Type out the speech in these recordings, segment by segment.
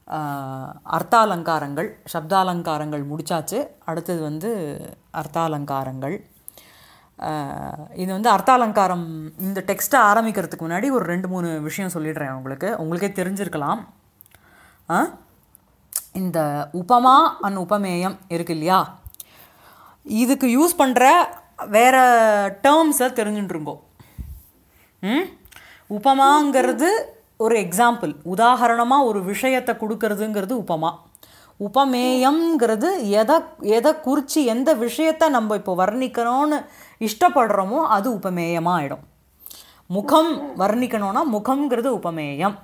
ஆஹ், அர்த்தாலங்காரங்கள் சப்தாலங்காரங்கள் முடிச்சாச்சு அடுத்தது வந்து அர்த்தாலங்காரங்கள் ஆஹ், இது வந்து அர்த்தாலங்காரம் இந்த டெக்ஸ்ட்டை ஆரம்பிக்கிறதுக்கு முன்னாடி ஒரு ரெண்டு மூணு விஷயம் சொல்லிடுறேன் உங்களுக்கு உங்களுக்கே தெரிஞ்சிருக்கலாம் ஆ இந்த உபமா அண்ட் உபமேயம் இருக்கு இல்லையா இதுக்கு யூஸ் பண்ணுற வேற டேர்ம்ஸை தெரிஞ்சுட்டுருங்கோ ம் உபமாங்கிறது ஒரு எக்ஸாம்பிள் உதாரணமாக ஒரு விஷயத்தை கொடுக்கறதுங்கிறது உபமா உபமேயம்ங்கிறது எதை எதை குறித்து எந்த விஷயத்தை நம்ம இப்போ வர்ணிக்கணும்னு இஷ்டப்படுறோமோ அது உபமேயமாக ஆகிடும் முகம் வர்ணிக்கணும்னா முகம்ங்கிறது உபமேயம்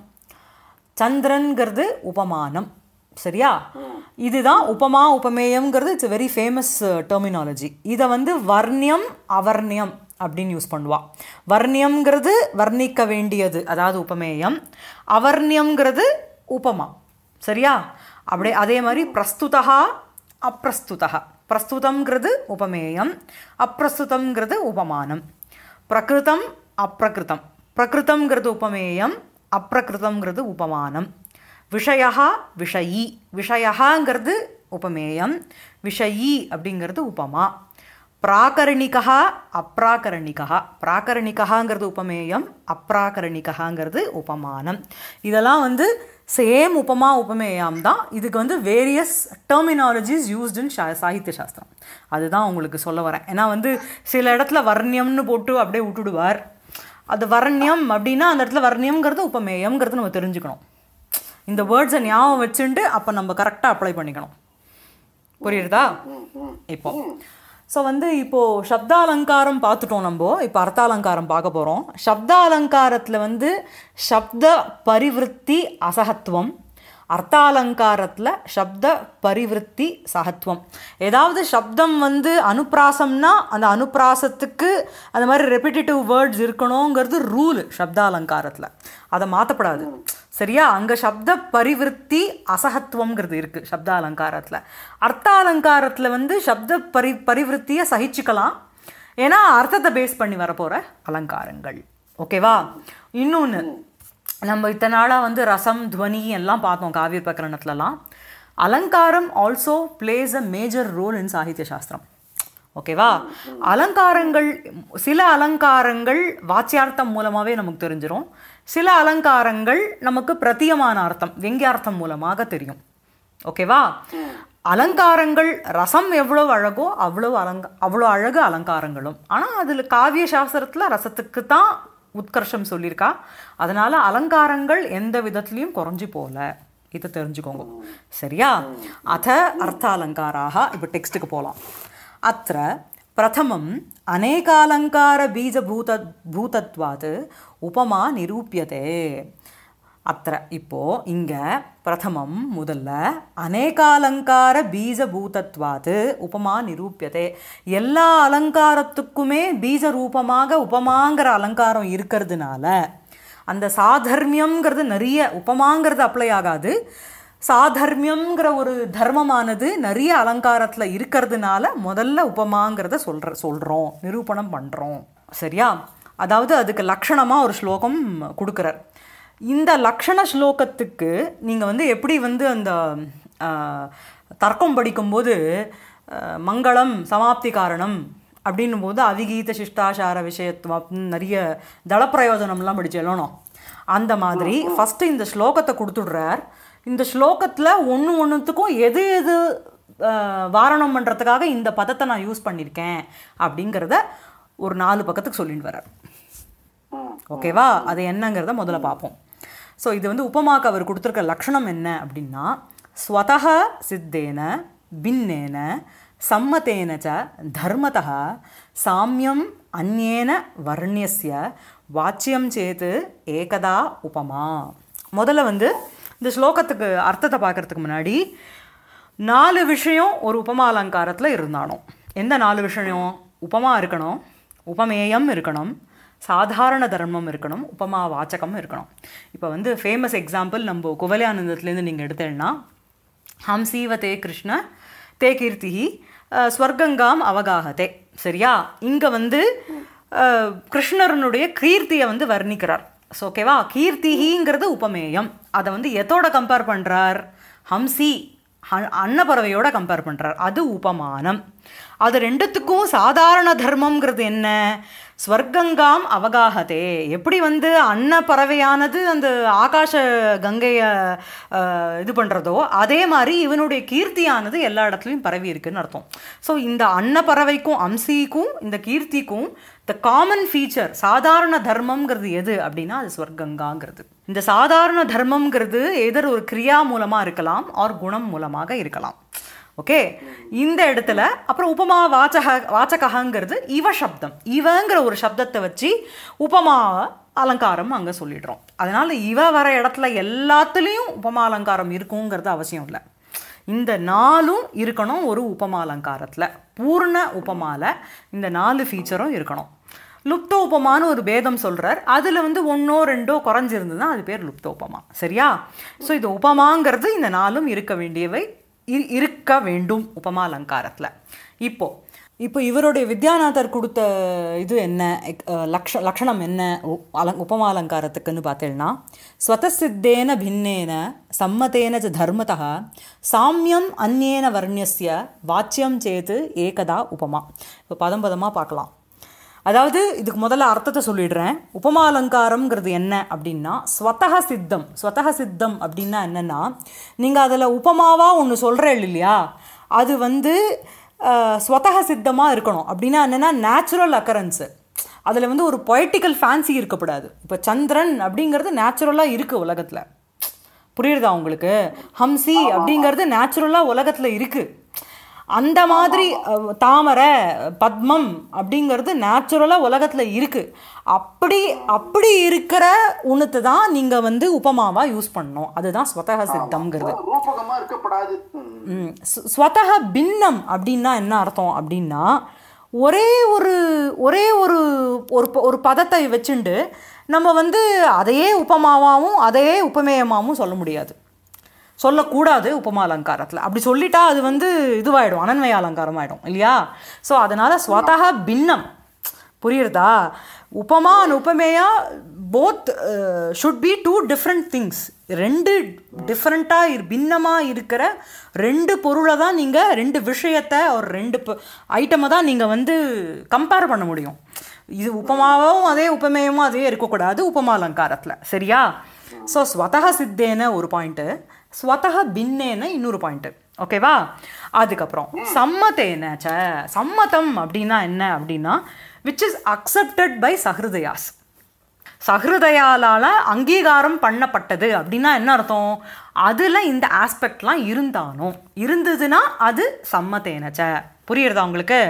சந்திரன்கிறது உபமானம் சரியா இதுதான் உபமா உபமேயம்ங்கிறது இட்ஸ் வெரி ஃபேமஸ் டெர்மினாலஜி இதை வந்து வர்ணியம் அவர்ணியம் அப்படின்னு யூஸ் பண்ணுவா வர்ணியம்ங்கிறது வர்ணிக்க வேண்டியது அதாவது உபமேயம் அவர்ணியம்ங்கிறது உபமா சரியா அப்படியே அதே மாதிரி பிரஸ்துதா அப்பிரஸ்துதா பிரஸ்துதம்ங்கிறது உபமேயம் அப்பிரஸ்துதம்ங்கிறது உபமானம் பிரகிருதம் அப்பிரகிருதம் பிரகிருதம்ங்கிறது உபமேயம் அப்பிரகிருதம்ங்கிறது உபமானம் விஷயா விஷயி விஷயாங்கிறது உபமேயம் விஷயி அப்படிங்கிறது உபமா பிராகரணிகா அப்ராகரணிகா பிராகரணிகாங்கிறது உபமேயம் அப்ராகரணிகாங்கிறது உபமானம் இதெல்லாம் வந்து சேம் உபமா உபமேயம் தான் இதுக்கு வந்து various terminologies used in Sahitya Shastram அதுதான் உங்களுக்கு சொல்ல வரேன் ஏன்னா வந்து சில இடத்துல வர்ணியம்னு போட்டு அப்படியே விட்டுடுவார் அது வர்ணியம் அப்படின்னா அந்த இடத்துல வர்ணியம்ங்கிறது உபமேயம்ங்கிறது நம்ம தெரிஞ்சுக்கணும் இந்த வேர்ட்ஸை ஞாபகம் வச்சுட்டு அப்போ நம்ம கரெக்டாக அப்ளை பண்ணிக்கணும் புரியுறதா இப்போ ஸோ வந்து இப்போது சப்தாலங்காரம் பார்த்துட்டோம் நம்ம இப்போ அர்த்தாலங்காரம் பார்க்க போகிறோம் சப்தாலங்காரத்தில் வந்து சப்த பரிவிருத்தி அசகத்துவம் அர்த்தாலங்காரத்தில் சப்த பரிவிருத்தி சகத்துவம் ஏதாவது சப்தம் வந்து அனுப்பிராசம்னா அந்த அனுப்பிராசத்துக்கு அந்த மாதிரி ரெப்பிட்டேட்டிவ் வேர்ட்ஸ் இருக்கணுங்கிறது ரூல் சப்தாலங்காரத்தில் அதை மாற்றப்படாது சரியா அங்கே சப்த பரிவிருத்தி அசகத்துவங்கிறது இருக்குது சப்த அலங்காரத்தில் அர்த்த அலங்காரத்தில் வந்து சப்த பரி பரிவிருத்தியை சகிச்சுக்கலாம் ஏன்னா அர்த்தத்தை பேஸ் பண்ணி வரப்போகிற அலங்காரங்கள் ஓகேவா இன்னொன்று நம்ம இத்தனை நாளாக வந்து ரசம் துவனி எல்லாம் பார்த்தோம் காவிய பிரகரணத்துலலாம் அலங்காரம் also plays a major role in Sahitya Shastram ஓகேவா அலங்காரங்கள் சில அலங்காரங்கள் வாச்சியார்த்தம் மூலமாகவே நமக்கு தெரிஞ்சிரும் சில அலங்காரங்கள் நமக்கு பிரத்தியமான அர்த்தம் வெங்கியார்த்தம் மூலமாக தெரியும் ஓகேவா அலங்காரங்கள் ரசம் எவ்வளோ அழகோ அவ்வளோ அலங்க அவ்வளோ அழகு அலங்காரங்களும் ஆனால் அதில் காவிய சாஸ்திரத்தில் ரசத்துக்கு தான் உத்கர்ஷம் சொல்லியிருக்கா அதனால் அலங்காரங்கள் எந்த விதத்துலேயும் குறைஞ்சி போகல இதை தெரிஞ்சுக்கோங்க சரியா அத அர்த்த அலங்காராக இப்போ டெக்ஸ்ட்டுக்கு போகலாம் அத்த பிரதமம் அநேகாலங்கார பீஜபூத பூதத்வாத் உபமா நிரூபியதே அத்த இப்போ இங்கே பிரதமம் முதல்ல அநேகாலங்கார பீஜபூதத்வாத் உபமா நிரூபியதே எல்லா அலங்காரத்துக்குமே பீஜ ரூபமாக உபமாங்கிற அலங்காரம் இருக்கிறதுனால அந்த சாதர்மியம்ங்கிறது நிறைய உபமாங்கிறது அப்ளை ஆகாது சாதர்மியம்ங்கிற ஒரு தர்மமானது நிறைய அலங்காரத்தில் இருக்கிறதுனால முதல்ல உபமாங்கிறத சொல்கிற சொல்கிறோம் நிரூபணம் பண்ணுறோம் சரியா அதாவது அதுக்கு லக்ஷணமாக ஒரு ஸ்லோகம் கொடுக்குறார் இந்த லக்ஷண ஸ்லோகத்துக்கு நீங்கள் வந்து எப்படி வந்து அந்த ஆஹ், தர்க்கம் படிக்கும்போது ஆஹ், மங்களம் சமாப்தி காரணம் அப்படின்னும் போது அவிகீத சிஷ்டாசார விஷயத்துவம் அப்படின்னு நிறைய தளப்பிரயோஜனம்லாம் படிச்சு எழுதணும் அந்த மாதிரி ஃபஸ்ட்டு இந்த ஸ்லோகத்தை கொடுத்துடுறார் இந்த ஸ்லோகத்தில் ஒன்று ஒன்றுத்துக்கும் எது எது ஆஹ், வாரணம் பண்ணுறதுக்காக இந்த பதத்தை நான் யூஸ் பண்ணியிருக்கேன் அப்படிங்கிறத ஒரு நாலு பக்கத்துக்கு சொல்லிட்டு வர்றார் ஓகேவா அது என்னங்கிறத முதல்ல பார்ப்போம் ஸோ இது வந்து உபமாக்கு அவர் கொடுத்துருக்க லக்ஷணம் என்ன அப்படின்னா ஸ்வதக சித்தேன பின்னேன சம்மதேன ச தர்மதः சாமியம் அந்நேன வர்ணியஸ்ய வாச்சியம் சேத்து ஏகதா உபமா முதல்ல வந்து இந்த ஸ்லோகத்துக்கு அர்த்தத்தை பார்க்கறதுக்கு முன்னாடி நாலு விஷயம் ஒரு உபமா அலங்காரத்தில் இருந்தானோ எந்த நாலு விஷயம் உபமா இருக்கணும் உபமேயம் இருக்கணும் சாதாரண தர்மம் இருக்கணும் உபமா வாச்சகம் இருக்கணும் இப்போ வந்து ஃபேமஸ் எக்ஸாம்பிள் நம்ம குவலியானந்தத்துலேருந்து நீங்கள் எடுத்தேன்னா ஹம் சீவதே கிருஷ்ண தே கீர்த்திஹி அஹ், ஸ்வர்கங்காம் அவகாகதே சரியா இங்கே வந்து அஹ், கிருஷ்ணரனுடைய கீர்த்தியை வந்து வர்ணிக்கிறார் ஸோ ஓகேவா கீர்த்திஹிங்கிறது உபமேயம் அதை வந்து எதோட கம்பேர் பண்ணுறார் ஹம்சி ஹ- அன்னப்பறவையோட கம்பேர் பண்ணுறார் அது உபமானம் அது ரெண்டுத்துக்கும் சாதாரண தர்மம்ங்கிறது என்ன ஸ்வர்க்கங்காம் அவகாகதே எப்படி வந்து அன்னப்பறவையானது அந்த ஆகாச கங்கையை அஹ், இது பண்ணுறதோ அதே மாதிரி இவனுடைய கீர்த்தியானது எல்லா இடத்துலையும் பரவி இருக்குன்னு அர்த்தம் ஸோ இந்த அன்னப்பறவைக்கும் அம்சிக்கும் இந்த கீர்த்திக்கும் த காமன் ஃபீச்சர் சாதாரண தர்மம்ங்கிறது எது அப்படின்னா அது ஸ்வர்க்கங்காங்கிறது இந்த சாதாரண தர்மம்ங்கிறது எதர் ஒரு கிரியா மூலமாக இருக்கலாம் ஆர் குணம் மூலமாக இருக்கலாம் ஓகே இந்த இடத்துல அப்புறம் உபமா வாச்சக வாச்சகங்கிறது இவ சப்தம் இவங்கிற ஒரு சப்தத்தை வச்சு உபமா அலங்காரம் அங்கே சொல்லிடுறோம் அதனால் இவ வர இடத்துல எல்லாத்துலேயும் உபமா அலங்காரம் இருக்குங்கிறது அவசியம் இல்லை இந்த நாலும் இருக்கணும் ஒரு உபமா அலங்காரத்தில் பூர்ண உபமால இந்த நாலு ஃபீச்சரும் இருக்கணும் லுப்த உபமான்னு ஒரு பேதம் சொல்கிறார் அதில் வந்து ஒன்றோ ரெண்டோ குறைஞ்சிருந்ததுன்னா அது பேர் லுப்த உபமா சரியா ஸோ இது உபமாங்கிறது இந்த நாலும் இருக்க வேண்டியவை இ- இருக்க வேண்டும் உபமா அலங்காரத்தில் இப்போ இப்போ இவருடைய வித்யாநாதர் கொடுத்த இது என்ன எக்- அஹ், லக்ஷ லக்ஷணம் என்ன உ- அல உபமா அலங்காரத்துக்குன்னு பார்த்தேன்னா ஸ்வதசித்தேன பின்னேன சம்மதேன ச தர்மதः சாமியம் அந்நேன வர்ணியஸ்ய வாச்சியம் சேத்து ஏகதா உபமா இப்போ பதம் பதமாக பார்க்கலாம் அதாவது இதுக்கு முதல்ல அர்த்தத்தை சொல்லிடுறேன் உபமா அலங்காரம்ங்கிறது என்ன அப்படின்னா ஸ்வதக சித்தம் ஸ்வதக சித்தம் அப்படின்னா என்னென்னா நீங்கள் அதில் உபமாவாக ஒன்று சொல்கிறேன் இல்லையா அது வந்து அஹ், ஸ்வதக சித்தமாக இருக்கணும் அப்படின்னா என்னென்னா நேச்சுரல் அக்கரன்ஸு அதில் வந்து ஒரு பொய்டிக்கல் ஃபேன்சி இருக்கக்கூடாது இப்போ சந்திரன் அப்படிங்கிறது நேச்சுரலாக இருக்குது உலகத்தில் புரியுறதா உங்களுக்கு ஹம்சி அப்படிங்கிறது நேச்சுரலாக உலகத்தில் இருக்குது அந்த மாதிரி அஹ், தாமரை பத்மம் அப்படிங்கிறது நேச்சுரலாக உலகத்தில் இருக்குது அப்படி அப்படி இருக்கிற உணத்தை தான் நீங்கள் வந்து உபமாவாக யூஸ் பண்ணணும் அதுதான் ஸ்வதக சித்தம்ங்கிறது ரூபகமா இருக்கப்படாது ம். ம், ஸ்வ- ஸ்வதக பின்னம் அப்படின்னா என்ன அர்த்தம் அப்படின்னா ஒரே ஒரு ஒரே ஒரு ஒரு ப- ஒரு பதத்தை வச்சுண்டு நம்ம வந்து அதையே உபமாவாகவும் அதையே உபமேயமாகவும் சொல்ல முடியாது சொல்லக்கூடாது உபமா அலங்காரத்தில் அப்படி சொல்லிட்டா அது வந்து இதுவாயிடும் அனன்மய அலங்காரம் ஆயிடும் இல்லையா ஸோ அதனால் ஸ்வதக பின்னம் புரியுறதா உபமா and உபமேயா both should be two different things ரெண்டு டிஃப்ரெண்ட்டாக இரு பின்னமாக இருக்கிற ரெண்டு பொருளை தான் நீங்கள் ரெண்டு விஷயத்தை ஒரு ரெண்டு ஐட்டமை தான் நீங்கள் வந்து கம்பேர் பண்ண முடியும் இது உபமாவும் அதே உபமேயமும் அதே இருக்கக்கூடாது உபமா அலங்காரத்தில் சரியா ஸோ ஸ்வதக சித்தேன ஒரு பாயிண்ட்டு ஸ்வதக பின்னேன இன்னொரு பாயிண்ட்டு ஓகேவா அதுக்கப்புறம் சம்மத்தேன ச சம்மதம் அப்படின்னா என்ன அப்படின்னா which is accepted by Sahridayas சஹிருதயாலால அங்கீகாரம் பண்ணப்பட்டது அப்படின்னா என்ன அர்த்தம் அதில் இந்த ஆஸ்பெக்ட்லாம் இருந்தானோ இருந்ததுன்னா அது சம்மத்தேனச்ச புரியுறதா உங்களுக்கு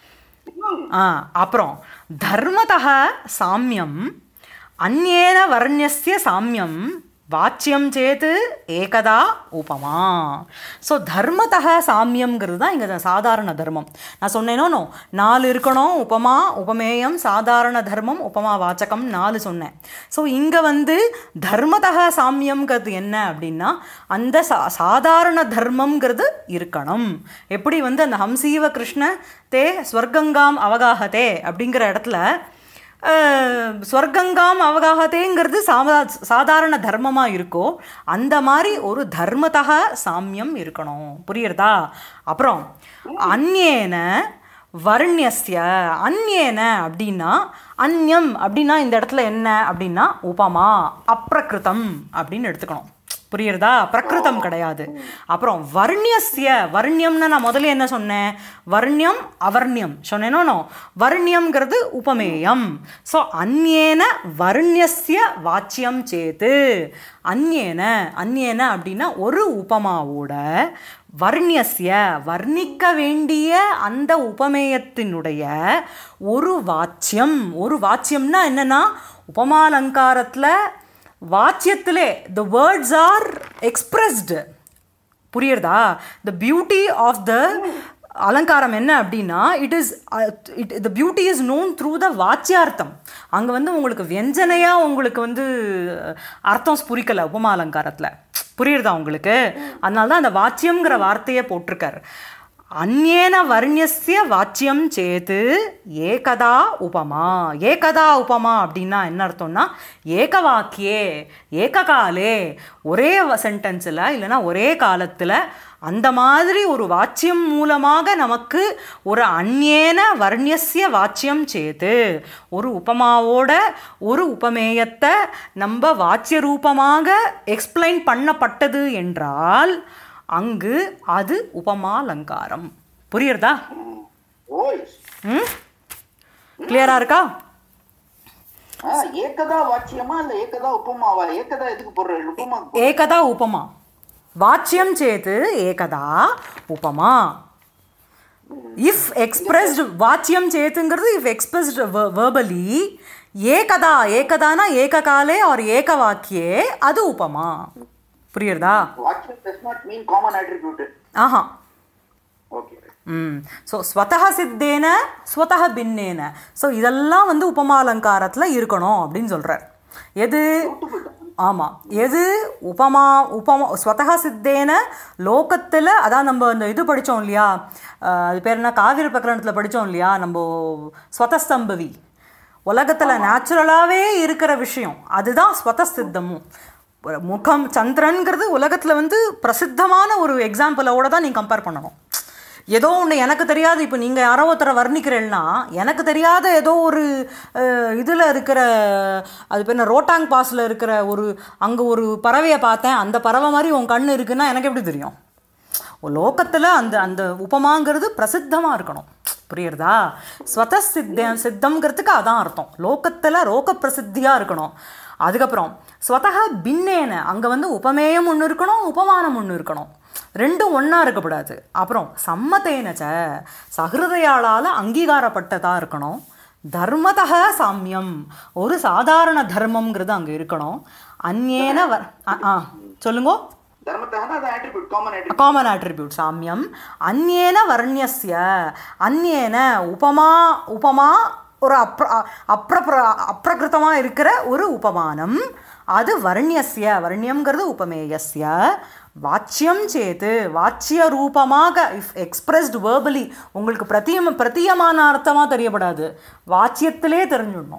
ஆ அப்புறம் தர்மதः சாமியம் அந்நேன வர்ணியஸ்ய சாமியம் வாச்சியம் சேத்து ஏகதா உபமா ஸோ தர்மத்தக சாமியம்ங்கிறது தான் இங்கே சாதாரண தர்மம் நான் சொன்னேனோ நாலு இருக்கணும் உபமா உபமேயம் சாதாரண தர்மம் உபமா வாச்சகம் நாலு சொன்னேன் ஸோ இங்கே வந்து தர்மத்தக சாமியம்ங்கிறது என்ன அப்படின்னா அந்த சா சாதாரண தர்மம்ங்கிறது இருக்கணும் எப்படி வந்து அந்த ஹம்சீவ கிருஷ்ண தே ஸ்வர்க்கங்காம் அவகாகதே அப்படிங்கிற இடத்துல அஹ், ஸ்வர்க்கங்காம் அவகாகத்தேங்கிறது சாதா சாதாரண தர்மமாக இருக்கோ அந்த மாதிரி ஒரு தர்மத்தக சாமியம் இருக்கணும் புரியுறதா அப்புறம் அந்நேன வர்ணியஸ்ய அந்நேன அப்படின்னா அந்யம் அப்படின்னா இந்த இடத்துல என்ன அப்படின்னா உபமா அப்ரகிருதம் அப்படின்னு எடுத்துக்கணும் புரியுறதா பிரகிருதம் கிடையாது அப்புறம் வர்ணியஸ்ய வர்ணியம்னு நான் முதல்ல என்ன சொன்னேன் வர்ணியம் அவர்ணியம் சொன்னேனோ வர்ணியம்ங்கிறது உபமேயம் ஸோ அந்நேன வர்ணியஸ்ய வாச்சியம் சேத்து அந்நேன அந்நேன அப்படின்னா ஒரு உபமாவோட வர்ணியஸ்ய வர்ணிக்க வேண்டிய அந்த உபமேயத்தினுடைய ஒரு வாச்சியம் ஒரு வாச்சியம்னா என்னன்னா உபமாலங்காரத்தில் வாச்சியத்திலே த வேர்ட்ஸ் ஆர் எக்ஸ்பிரஸ்டு புரியுறதா the beauty of the alankaram என்ன அப்படின்னா it is it the beauty is known through the vachyartham அங்கே வந்து உங்களுக்கு வியஞ்சனையாக உங்களுக்கு வந்து அர்த்தம் புரிக்கலை உபமா அலங்காரத்தில் புரியுறதா உங்களுக்கு அதனால தான் அந்த வாச்சியம்ங்கிற வார்த்தையை போட்டிருக்காரு அந்நேன வர்ணியஸ்ய வாச்சியம் சேத்து ஏகதா உபமா ஏகதா உபமா அப்படின்னா என்ன அர்த்தம்னா ஏக வாக்கியே ஏககாலே ஒரே சென்டென்ஸில் இல்லைன்னா ஒரே காலத்தில் அந்த மாதிரி ஒரு வாச்சியம் மூலமாக நமக்கு ஒரு அந்நேன வர்ணியஸ்ய வாச்சியம் சேத்து ஒரு உபமாவோட ஒரு உபமேயத்தை நம்ம வாச்சிய ரூபமாக எக்ஸ்பிளைன் பண்ணப்பட்டது என்றால் அங்கு அது உபமாலங்காரம் புரியுறதா ஓய் ம் கிளியரா இருக்கா ஆ, ஏகதா வாக்கியமா இல்ல ஏகதா உப்புமாவா ஏகதா எதுக்கு போடுற உப்புமா ஏகதா உபமா வாச்சியம் சேத்து ஏகதா உபமா இஃப் எக்ஸ்பிரஸ்டு வாச்சியம் சேத்துங்கிறது இஃப் எக்ஸ்பிரஸ்டு வேர்பலி ஏகதா ஏகதானா ஏககாலே ஆர் ஏக வாக்கியே அது உபமா புரியுறதா வாக்கியம் does not mean common attribute ஆஹா ஓகே ம் ஸோ ஸ்வதக சித்தேன ஸ்வதக பின்னேன ஸோ இதெல்லாம் வந்து உபமாலங்காரத்தில் இருக்கணும் அப்படின்னு சொல்கிறார் எது ஆமாம் எது உபமா உபமா ஸ்வதக சித்தேன லோகத்தில் அதான் நம்ம இந்த இது படித்தோம் இல்லையா அஹ், அது பேர் என்ன காவிரி பிரகரணத்தில் படித்தோம் இல்லையா நம்ம ஸ்வதஸ்தம்பவி உலகத்தில் நேச்சுரலாகவே இருக்கிற விஷயம் அதுதான் ஸ்வதசித்தமும் ஒரு முகம் சந்திரன்கிறது உலகத்தில் வந்து பிரசித்தமான ஒரு எக்ஸாம்பிளோட தான் நீ கம்பேர் பண்ணணும் ஏதோ ஒன்று எனக்கு தெரியாது இப்போ நீங்கள் யாரோ ஒருத்தரை வர்ணிக்கிறேன்னா எனக்கு தெரியாத ஏதோ ஒரு இதில் இருக்கிற அது பேர் என்ன ரோட்டாங் பாஸில் இருக்கிற ஒரு அங்கே ஒரு பறவையை பார்த்தேன் அந்த பறவை மாதிரி உன் கண் இருக்குன்னா எனக்கு எப்படி தெரியும் லோகத்தில் அந்த அந்த உபமாங்கிறது பிரசித்தமாக இருக்கணும் புரியுறதா ஸ்வத சித்த சித்தம்ங்கிறதுக்கு அதான் அர்த்தம் லோகத்தில் லோக பிரசித்தியாக இருக்கணும் அதுக்கப்புறம் ஸ்வதக பின்னேன அங்கே வந்து உபமேயம் ஒன்று இருக்கணும் உபமானம் ஒன்று இருக்கணும் ரெண்டும் ஒன்றா இருக்கக்கூடாது அப்புறம் சம்மதேனச்ச சஹிருதயாளால் அங்கீகாரப்பட்டதாக இருக்கணும் தர்மதக சாமியம் ஒரு சாதாரண தர்மம்ங்கிறது அங்கே இருக்கணும் அந்நேன வர் ஆ, ஆ சொல்லுங்கோ தர்மத்தகனா அது attribute common attribute common attribute சாமியம் அந்நேன வர்ணியஸ்ய அந்நேன உபமா உபமா ஒரு அப்ர அப்ரப்ர அப்ரகிருத்தமாக இருக்கிற ஒரு உபமானம் அது வர்ணியஸ்ய வர்ணியம்ங்கிறது உபமேயஸ்ய வாச்சியம் சேத்து வாச்சிய ரூபமாக இஃப் எக்ஸ்பிரஸ்டு வேர்பலி உங்களுக்கு பிரத்தியம பிரத்தியமான அர்த்தமாக தெரியப்படாது வாச்சியத்திலே தெரிஞ்சிடணும்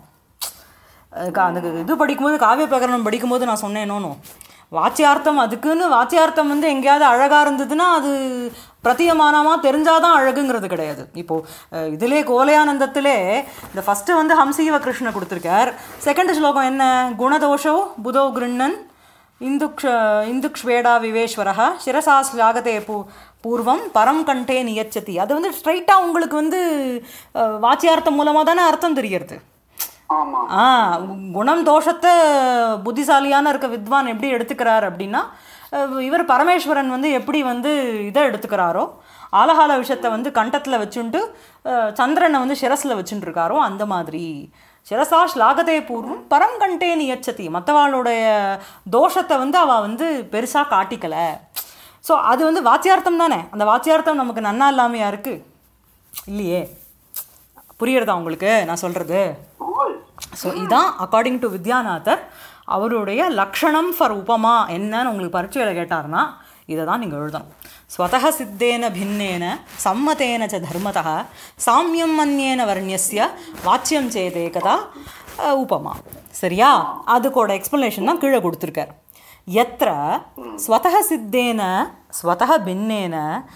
அதுக்கு அந்த இது படிக்கும்போது காவிய பிரகரணம் படிக்கும்போது நான் சொன்னேனோனோ வாச்சியார்த்தம் அதுக்குன்னு வாச்சியார்த்தம் வந்து எங்கேயாவது அழகாக இருந்ததுன்னா அது பிரத்தியமானமாக தெரிஞ்சாதான் அழகுங்கிறது கிடையாது இப்போது இதிலே கோலையானந்தத்திலே இந்த ஃபஸ்ட்டு வந்து ஹம்சீவ கிருஷ்ண கொடுத்துருக்கார் செகண்ட் ஸ்லோகம் என்ன குணதோஷோ புதோ கிருண்ணன் இந்துக்ஷ இந்துக்ஷ்வேடா விவேஸ்வரः சிரசா ஸ்லாகதே பூ பூர்வம் பரம் கண்டே நியச்சதி அது வந்து ஸ்ட்ரைட்டாக உங்களுக்கு வந்து அஹ், வாச்சியார்த்தம் மூலமாக தானே அர்த்தம் தெரியறது ஆமா ஆ குணம் தோஷத்தை புத்திசாலியான இருக்க வித்வான் எப்படி எடுத்துக்கிறார் அப்படின்னா அஹ், இவர் பரமேஸ்வரன் வந்து எப்படி வந்து இதை எடுத்துக்கிறாரோ ஆலகால விஷயத்தை வந்து கண்டத்தில் வச்சுண்டு அஹ், சந்திரனை வந்து சிரஸில் வச்சுட்டு இருக்காரோ அந்த மாதிரி சிரசா ஸ்லாகதே பூர்வம் பரம் கண்டே நியச்சதி மற்றவாளுடைய தோஷத்தை வந்து அவள் வந்து பெருசாக காட்டிக்கலை ஸோ அது வந்து வாச்சியார்த்தம் தானே அந்த வாச்சியார்த்தம் நமக்கு நன்னா இல்லாமையா இருக்குது இல்லையே புரியுறதா உங்களுக்கு நான் சொல்கிறது ஓய் ஸோ இதான் அக்கார்டிங் டு வித்யாநாதர் அவருடைய லக்ஷணம் ஃபார் உபமா என்னன்னு உங்களுக்கு பரீட்சையில் கேட்டார்னா இதை தான் நீங்கள் எழுதணும் ஸ்வதக சித்தேன பின்னேன சம்மதேன ச தர்மதः சாமியம் மன்யேன வர்ணியஸ்ய வாச்சியம் சேதேகதா அஹ், உபமா சரியா அதுக்கோட எக்ஸ்ப்ளனேஷன் தான் கீழே கொடுத்துருக்கார் यत्र स्वतः सिद्धेन स्वतः भिन्नेन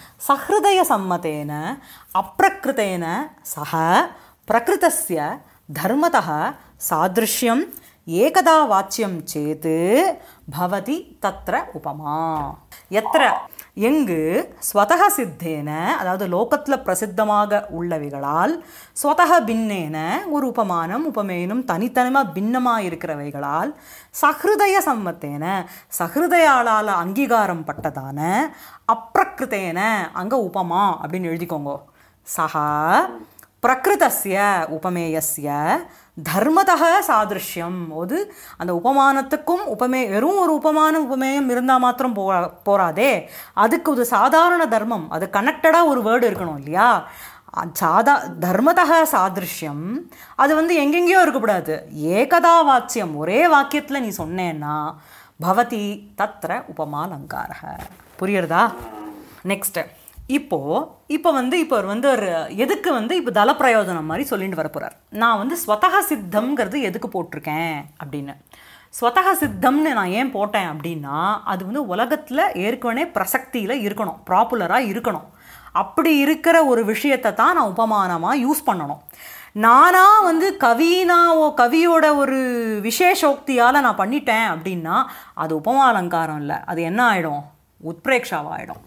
सहृदयसम्मतेन अप्रकृतेन सह प्रकृतस्य धर्मतः सादृश्यम् एकदा वाच्यं चेत् भवति तत्र उपमा यत्र எங்கு ஸ்வதக சித்தேன அதாவது லோகத்தில் பிரசித்தமாக உள்ளவைகளால் ஸ்வதக பின்னேன ஒரு உபமானம் உபமேனும் தனித்தனிமாக பின்னமாக இருக்கிறவைகளால் சஹிருதய சம்மத்தேன சஹிருதயாளால் அங்கீகாரம் பட்டதான அப்பிரகிருத்தேன அங்கே உபமா அப்படின்னு எழுதிக்கோங்க சஹா பிரகிருதஸ்ய உபமேயஸ்ய தர்மதக சாதிருஷ்யம் அது அந்த உபமானத்துக்கும் உபமே வெறும் ஒரு உபமானம் உபமேயம் இருந்தால் மாத்திரம் போ போராதே அதுக்கு ஒரு சாதாரண தர்மம் அது கனெக்டடாக ஒரு வேர்டு இருக்கணும் இல்லையா அ- சாதா தர்மதக சாதிருஷ்யம் அது வந்து எங்கெங்கேயோ இருக்கக்கூடாது ஏகதா வாக்கியம் ஒரே வாக்கியத்தில் நீ சொன்னேன்னா பவதி தத்ர உபமாலங்காரக புரியுறதா நெக்ஸ்ட் இப்போ இப்போ வந்து இப்போ அவர் வந்து ஒரு எதுக்கு வந்து இப்போ தல பிரயோஜனம் மாதிரி சொல்லிட்டு வர போறார் நான் வந்து ஸ்வதக சித்தம்ங்கிறது எதுக்கு போட்டிருக்கேன் அப்படின்னு ஸ்வதக சித்தம்னு நான் ஏன் போட்டேன் அப்படின்னா அது வந்து உலகத்தில் ஏற்கனவே பிரசக்தியில் இருக்கணும் ப்ராப்புலராக இருக்கணும் அப்படி இருக்கிற ஒரு விஷயத்தை தான் நான் உபமானமாக யூஸ் பண்ணணும் நானா வந்து கவினா ஓ கவியோட ஒரு விசேஷோக்தியால் நான் பண்ணிட்டேன் அப்படின்னா அது உபமா அலங்காரம் இல்லை அது என்ன ஆகிடும் உத்பிரேக்ஷாவாயிடும்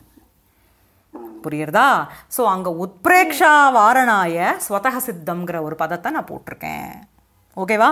புரியுறதா ஸோ அங்கே உத்பிரேக்ஷா வாரணாய ஸ்வதக சித்தம்ங்கிற ஒரு பதத்தை நான் போட்டிருக்கேன் ஓகேவா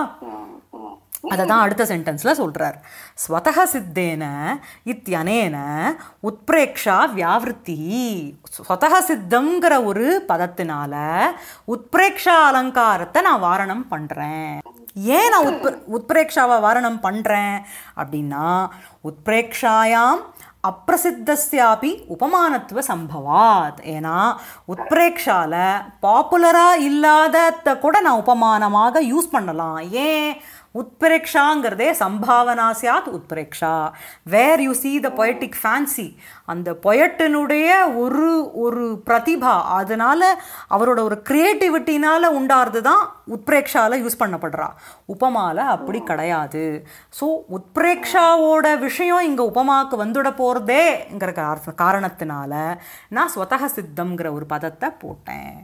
அதை தான் அடுத்த சென்டென்ஸில் சொல்கிறார் ஸ்வதக சித்தேன இத்தியனேன உத்பிரேக்ஷா வியாவிருத்தி ஸ்வதக சித்தம்ங்கிற ஒரு பதத்தினால உத்பிரேக்ஷா அலங்காரத்தை நான் வாரணம் பண்ணுறேன் ஏன் நான் உத்ப உத்பிரேக்ஷாவை வாரணம் பண்ணுறேன் அப்படின்னா உத்பிரேக்ஷாயாம் அப்பிரசித்தஸ்யாபி உபமானத்துவ சம்பவாத் ஏன்னா உத்பிரேக்ஷால பாப்புலராக இல்லாதத கூட நான் உபமானமாக யூஸ் பண்ணலாம் ஏன் உத்பிரேக்ஷாங்கிறதே சம்பாவனா சியாத் உத்பிரேக்ஷா where you see the poetic fancy அந்த பொயட்டினுடைய ஒரு ஒரு பிரதிபா அதனால அவரோட ஒரு க்ரியேட்டிவிட்டினால உண்டாறது தான் உத்பிரேக்ஷால யூஸ் பண்ணப்படுறா உபமால அப்படி கிடையாது ஸோ உத்பிரேக்ஷாவோட விஷயம் இங்கே உபமாக்கு வந்துட போகிறதேங்கிற கார- காரணத்தினால நான் ஸ்வதக சித்தம்ங்கிற ஒரு பதத்தை போட்டேன்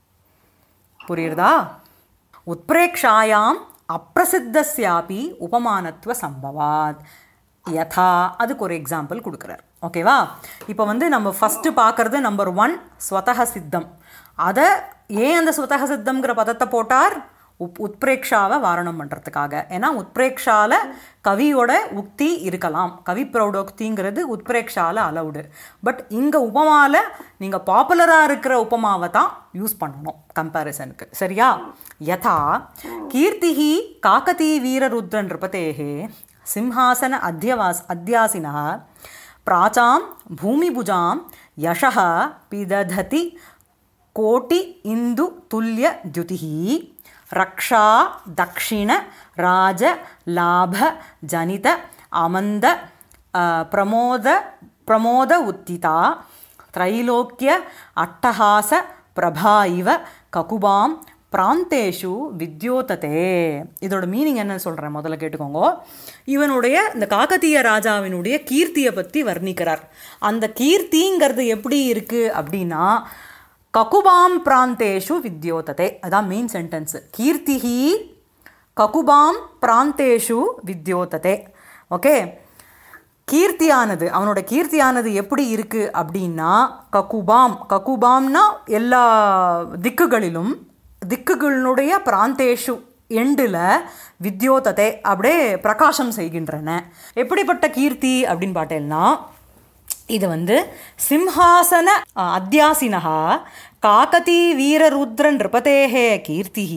புரியுறதா உத்பிரேக்ஷாயாம் அப்பிரசித்தஸ்யாபி உபமானத்துவ சம்பவாத் யதா அதுக்கு ஒரு எக்ஸாம்பிள் கொடுக்குறார் ஓகேவா இப்போ வந்து நம்ம ஃபஸ்ட்டு பார்க்கறது நம்பர் ஒன் ஸ்வதக சித்தம் அதை ஏன் அந்த ஸ்வதக சித்தம்ங்கிற பதத்தை போட்டார் உப் உத்பிரேக்ஷாவை வாரணம் பண்ணுறதுக்காக ஏன்னா உத்பிரேக்ஷால கவியோட உக்தி இருக்கலாம் கவி பிரௌடோக்திங்கிறது உத்பிரேக்ஷால அலவுடு பட் இங்கே உபமால நீங்கள் பாப்புலராக இருக்கிற உபமாவை தான் யூஸ் பண்ணணும் கம்பேரிசனுக்கு சரியா யதா கீர்த்திஹி காக்கதி வீரருத்ர நிருபதேஹே சிம்ஹாசன அத்தியவாஸ் அத்தியாசினः प्राचां भूमिभुजां यशः पिदधति कोटि इन्दुतुल्यद्युतिः रक्षा दक्षिण राज लाभ जनित अमन्द अ, प्रमोद प्रमोद उत्थिता त्रैलोक्य अट्टहास प्रभा इव ककुबां பிராந்தேஷு வித்யோததே இதோட மீனிங் என்னன்னு சொல்கிறேன் முதல்ல கேட்டுக்கோங்க இவனுடைய இந்த காக்கத்திய ராஜாவினுடைய கீர்த்தியை பற்றி வர்ணிக்கிறார் அந்த கீர்த்திங்கிறது எப்படி இருக்குது அப்படின்னா ககுபாம் பிராந்தேஷு வித்யோததே அதான் மெயின் சென்டென்ஸு கீர்த்திஹி ககுபாம் பிராந்தேஷு வித்யோததே ஓகே கீர்த்தியானது அவனோட கீர்த்தியானது எப்படி இருக்குது அப்படின்னா ககுபாம் ககுபாம்னா எல்லா திக்குகளிலும் திக்குகளினுடைய பிராந்தேஷு எண்டில் வித்யோதத்தை அப்படியே பிரகாசம் செய்கின்றன எப்படிப்பட்ட கீர்த்தி அப்படின்னு பார்த்தேன்னா இது வந்து சிம்ஹாசன அ, அத்தியாசினः காக்கதி வீரருத்ர நிருபதேः கீர்த்திः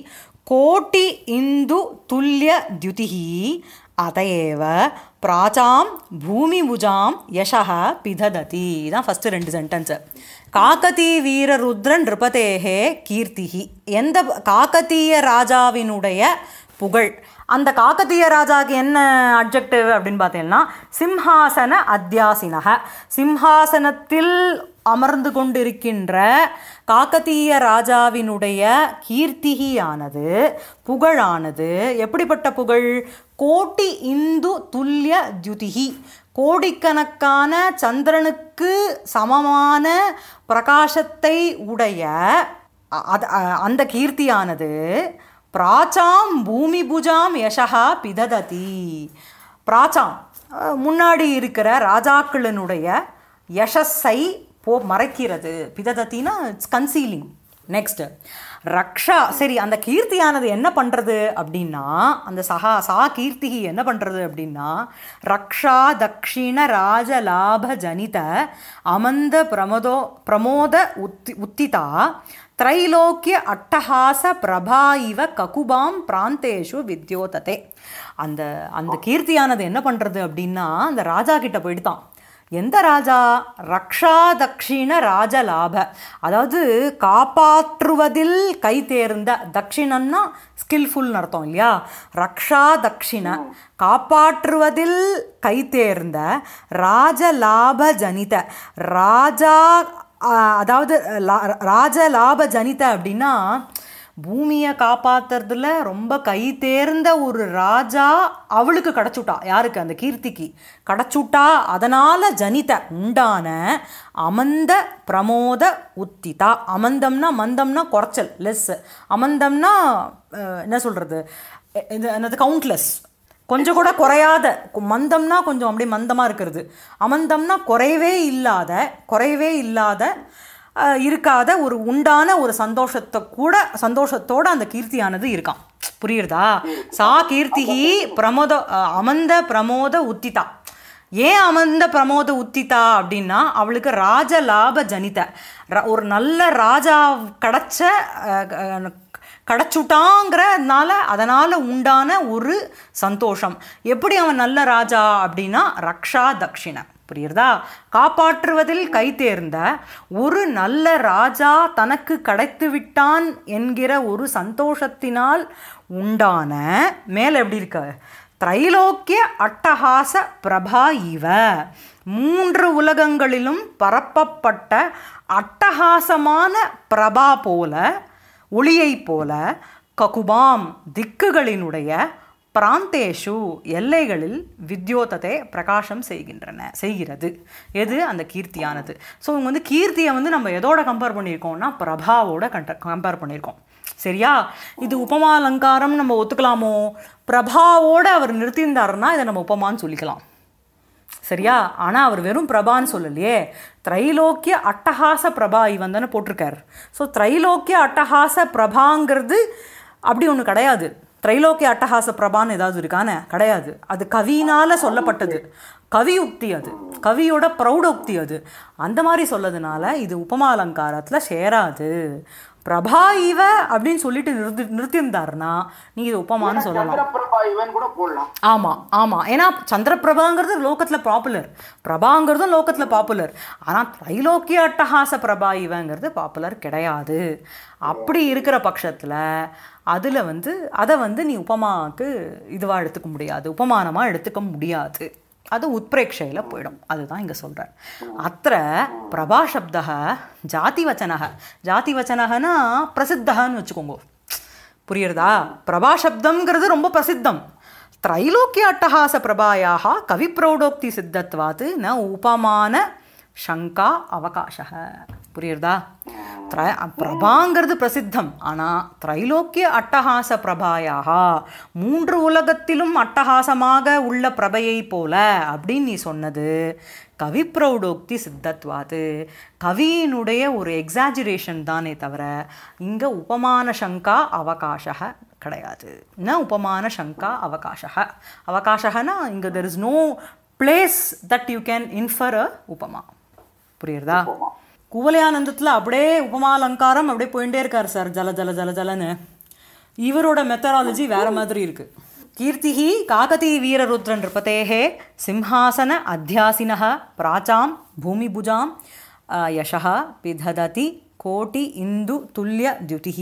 கோட்டி இந்து துல்லிய द्युतिः அதையேவ பிராச்சாம் பூமிபுஜாம் யசः பிதததி இதான் ஃபஸ்ட்டு ரெண்டு சென்டென்ஸு காக்கதி வீரருத்ரன் நிருபதேகே கீர்த்திஹி எந்த காக்கத்தீய ராஜாவினுடைய புகழ் அந்த காக்கத்தீய ராஜாக்கு என்ன அப்ஜெக்டிவ் அப்படின்னு பார்த்தீங்கன்னா சிம்ஹாசன அத்தியாசினக சிம்ஹாசனத்தில் அமர்ந்து கொண்டிருக்கின்ற காக்கத்தீய ராஜாவினுடைய கீர்த்திகியானது புகழானது எப்படிப்பட்ட புகழ் கோட்டி இந்து துல்லிய துதிகி கோடிக்கணக்கான சந்திரனுக்கு சமமான பிரகாசத்தை உடைய அ- அத- அ- அந்த கீர்த்தியானது பிராச்சாம் பூமி புஜாம் யசகா பிதததி பிராச்சாம் அஹ், முன்னாடி இருக்கிற ராஜாக்களினுடைய யசஸை போ மறைக்கிறது பிததத்தினா இட்ஸ் கன்சீலிங் நெக்ஸ்ட் ரக்ஷா சரி அந்த கீர்த்தியானது என்ன பண்ணுறது அப்படின்னா அந்த சகா சா கீர்த்திகி என்ன பண்ணுறது அப்படின்னா ரக்ஷா தக்ஷிண ராஜ லாப ஜனித அமந்த பிரமதோ பிரமோத உத்தி உத்திதா திரைலோக்கிய அட்டஹாச பிரபா இவ ககுபாம் பிராந்தேஷு வித்யோததே அந்த அந்த கீர்த்தியானது என்ன பண்ணுறது அப்படின்னா அந்த ராஜா கிட்ட போயிடுதான் எந்த ராஜா ரக்ஷா தக்ஷிண ராஜலாப அதாவது காப்பாற்றுவதில் கை தேர்ந்த தக்ஷிணன்னா ஸ்கில்ஃபுல்னு அர்த்தம் இல்லையா ரக்ஷா தக்ஷிண காப்பாற்றுவதில் கை தேர்ந்த ராஜலாப ஜனித ராஜா ஆஹ், அதாவது லா- ராஜ லாப ஜனித அப்படின்னா பூமியை காப்பாத்துறதுல ரொம்ப கை தேர்ந்த ஒரு ராஜா அவளுக்கு கிடச்சுட்டா யாருக்கு அந்த கீர்த்திக்கு கிடச்சுட்டா அதனால ஜனித உண்டான அமந்த பிரமோத உத்திதா அமந்தம்னா மந்தம்னா குறைச்சல் லெஸ் அமந்தம்னா அஹ், என்ன சொல்றது எ- இது என்னது கவுண்ட்லெஸ் கொஞ்சம் கூட குறையாத கு- மந்தம்னா கொஞ்சம் அப்படியே மந்தமாக இருக்கிறது அமந்தம்னா குறையவே இல்லாத குறையவே இல்லாத அஹ், இருக்காத ஒரு உண்டான ஒரு சந்தோஷத்தை கூட சந்தோஷத்தோட அந்த கீர்த்தியானது இருக்கான் புரியுறதா சா கீர்த்திகி பிரமோத அஹ், அமந்த பிரமோத உத்திதா ஏன் அமர்ந்த பிரமோத உத்திதா அப்படின்னா அவளுக்கு ராஜ லாப ஜனித ர- ஒரு நல்ல ராஜா கிடைச்ச அஹ், அஹ், கிடச்சுட்டாங்கிறதுனால அதனால் உண்டான ஒரு சந்தோஷம் எப்படி அவன் நல்ல ராஜா அப்படின்னா ரக்ஷா தக்ஷிண புரியுறதா காப்பாற்றுவதில் கை தேர்ந்த ஒரு நல்ல ராஜா தனக்கு கிடைத்து விட்டான் என்கிற ஒரு சந்தோஷத்தினால் உண்டான மேலே எப்படி இருக்க திரைலோக்கிய அட்டகாச பிரபா இவ மூன்று உலகங்களிலும் பரப்பப்பட்ட அட்டகாசமான பிரபா போல ஒளியைப் போல ககுபாம் திக்குகளினுடைய பிராந்தேஷு எல்லைகளில் வித்யோதத்தை பிரகாசம் செய்கின்றன செய்கிறது எது அந்த கீர்த்தியானது ஸோ இவங்க வந்து கீர்த்தியை வந்து நம்ம எதோட கம்பேர் பண்ணியிருக்கோம்னா பிரபாவோட கண்ட கம்பேர் பண்ணியிருக்கோம் சரியா இது உபமா அலங்காரம் நம்ம ஒத்துக்கலாமோ பிரபாவோட அவர் நிறுத்தியிருந்தாருன்னா இதை நம்ம உபமான்னு சொல்லிக்கலாம் சரியா ஆனால் அவர் வெறும் பிரபான்னு சொல்லலையே திரைலோக்கிய அட்டகாச பிரபா இவன் தானே போட்டிருக்கார் ஸோ திரைலோக்கிய அட்டகாச பிரபாங்கிறது அப்படி ஒன்று கிடையாது திரைலோக்கிய அட்டகாச பிரபான்னு ஏதாவது இருக்கானே கிடையாது அது கவியினால் சொல்லப்பட்டது கவியுக்தி அது கவியோட பிரௌடோக்தி அது அந்த மாதிரி சொல்லதுனால இது உபமா அலங்காரத்தில் சேராது பிரபா இவ அப்படின்னு சொல்லிட்டு நிறுத்தி நிறுத்தியிருந்தாருன்னா நீ இது உபமான்னு சொல்லலாம் சந்திரபிரபா இவன் கூட போடலாம் ஆமாம் ஆமாம் ஏன்னா சந்திரபிரபாங்கிறது லோகத்தில் பாப்புலர் பிரபாங்கிறதும் லோகத்தில் பாப்புலர் ஆனால் திரைலோக்கிய அட்டகாச பிரபா இவங்கிறது பாப்புலர் கிடையாது அப்படி இருக்கிற பட்சத்தில் அதில் வந்து அதை வந்து நீ உபமாவுக்கு இதுவாக எடுத்துக்க முடியாது உபமானமாக எடுத்துக்க முடியாது அது உத்பிரேக்ஷையில் போயிடும் அதுதான் இங்கே சொல்கிறார் அத்த பிரபாசப்தக ஜாதிவச்சனக ஜாதிவச்சனகனா பிரசித்தகன்னு வச்சுக்கோங்க புரியுறதா பிரபாசப்தம்ங்கிறது ரொம்ப பிரசித்தம் திரைலோக்கிய அட்டகாச பிரபாயாக கவிப்பிரௌடோக்தி சித்தத்வாத் ந உபமான சங்கா அவகாசக புரியுறதா த்ர பிரபாங்கிறது பிரசித்தம் ஆனால் திரைலோக்கிய அட்டகாச பிரபாயாக மூன்று உலகத்திலும் அட்டகாசமாக உள்ள பிரபையை போல அப்படின்னு நீ சொன்னது கவிப்பிரௌடோக்தி சித்தத்வாது கவியினுடைய ஒரு எக்ஸாஜுரேஷன் தானே தவிர இங்கே உபமான சங்கா அவகாசக கிடையாது ந உபமான சங்கா அவகாசக அவகாசகனா இங்கே there is no place that you can infer a upama புரியுறதா குவலயானந்தத்தில் அப்படியே உபமா அலங்காரம் அப்படியே போயிட்டே இருக்கார் சார் ஜல ஜல ஜல ஜலன்னு இவரோட மெத்தடாலஜி வேற மாதிரி இருக்கு கீர்த்திஹி காகதி வீரருத்ரன் நிருபதேகே சிம்ஹாசன அத்தியாசினः பிராச்சாம் பூமிபுஜாம் யசः பிதததி கோட்டி இந்து துல்லிய द्युतिः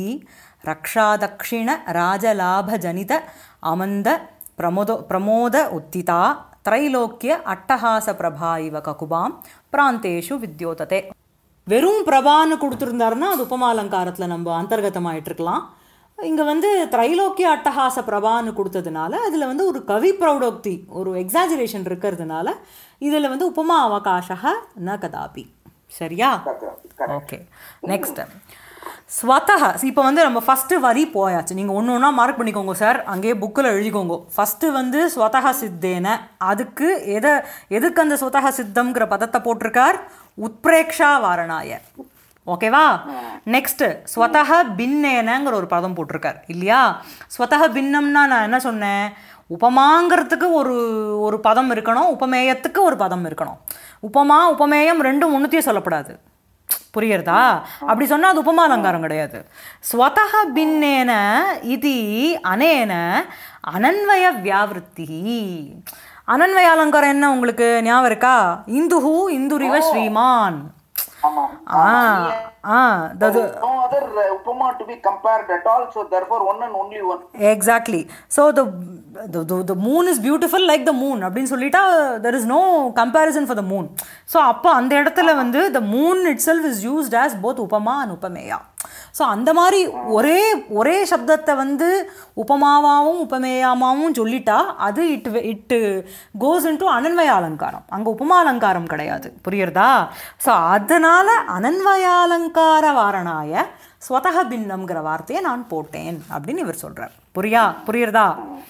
ரக்ஷாதக்ஷிண ராஜலாபஜனித அமந்த பிரமோத பிரமோத உத்திதா திரைலோக்கிய அட்டகாச பிரபா இவ ககுபாம் பிராந்தேஷு வித்யோததே வெறும் பிரபான்னு கொடுத்துருந்தாருன்னா அது உபமாலங்காரத்தில் நம்ம அந்தர்கதமாயிட்டிருக்கலாம் இங்கே வந்து திரைலோக்கிய அட்டகாச பிரபான்னு கொடுத்ததுனால அதில் வந்து ஒரு கவி பிரௌடோக்தி ஒரு எக்ஸாஜரேஷன் இருக்கிறதுனால இதில் வந்து உபமா அவகாசக ந கதாபி சரியா ஓகே நெக்ஸ்ட் ஸ்வதக இப்போ வந்து நம்ம ஃபஸ்ட்டு வரி போயாச்சு நீங்கள் ஒன்று ஒன்றா மார்க் பண்ணிக்கோங்க சார் அங்கேயே புக்கில் எழுதிக்கோங்க ஃபஸ்ட்டு வந்து ஸ்வதக சித்தேன அதுக்கு எதை எதுக்கு அந்த ஸ்வதக சித்தம்ங்கிற பதத்தை போட்டிருக்கார் உத்பிரேக்ஷா வாரணாய ஓகேவா நெக்ஸ்ட் ஸ்வதக பின்னேனங்கிற ஒரு பதம் போட்டிருக்கார் இல்லையா ஸ்வதக பின்னம்னா நான் என்ன சொன்னேன் உபமாங்கிறதுக்கு ஒரு ஒரு பதம் இருக்கணும் உபமேயத்துக்கு ஒரு பதம் இருக்கணும் உபமா உபமேயம் ரெண்டும் ஒன்றுத்தையும் சொல்லப்படாது புரியுறதா அப்படி சொன்னால் அது உபமா அலங்காரம் கிடையாது ஸ்வதக பின்னேன இது அனேன அனன்வய வியாவிருத்தி அனன்வய அலங்காரம் என்ன உங்களுக்கு ஞாபகம் இருக்கா இந்துஹு இந்துரிவ ஸ்ரீமான் ஆமா ஆ ஆ தது no other uh, upama to be compared at all so therefore one and only one exactly so the the moon is beautiful like the moon அப்படின்னு சொல்லிட்டா there is no comparison for the moon so அப்போ அந்த இடத்துல வந்து the moon itself is used as both upama and upameya so அந்த மாதிரி ஒரே ஒரே சப்தத்தை வந்து உபமாவாவும் உபமேயாமாவும் சொல்லிட்டா அது it it goes into ananvaya alankaram அங்கே உபமா அலங்காரம் கிடையாது புரியுறதா ஸோ அதனால அனன்வயாலங்கார வாரணாய ஸ்வதக பின்னம்ங்கிற வார்த்தையை நான் போட்டேன் அப்படின்னு இவர் சொல்றார் புரியா புரியுறதா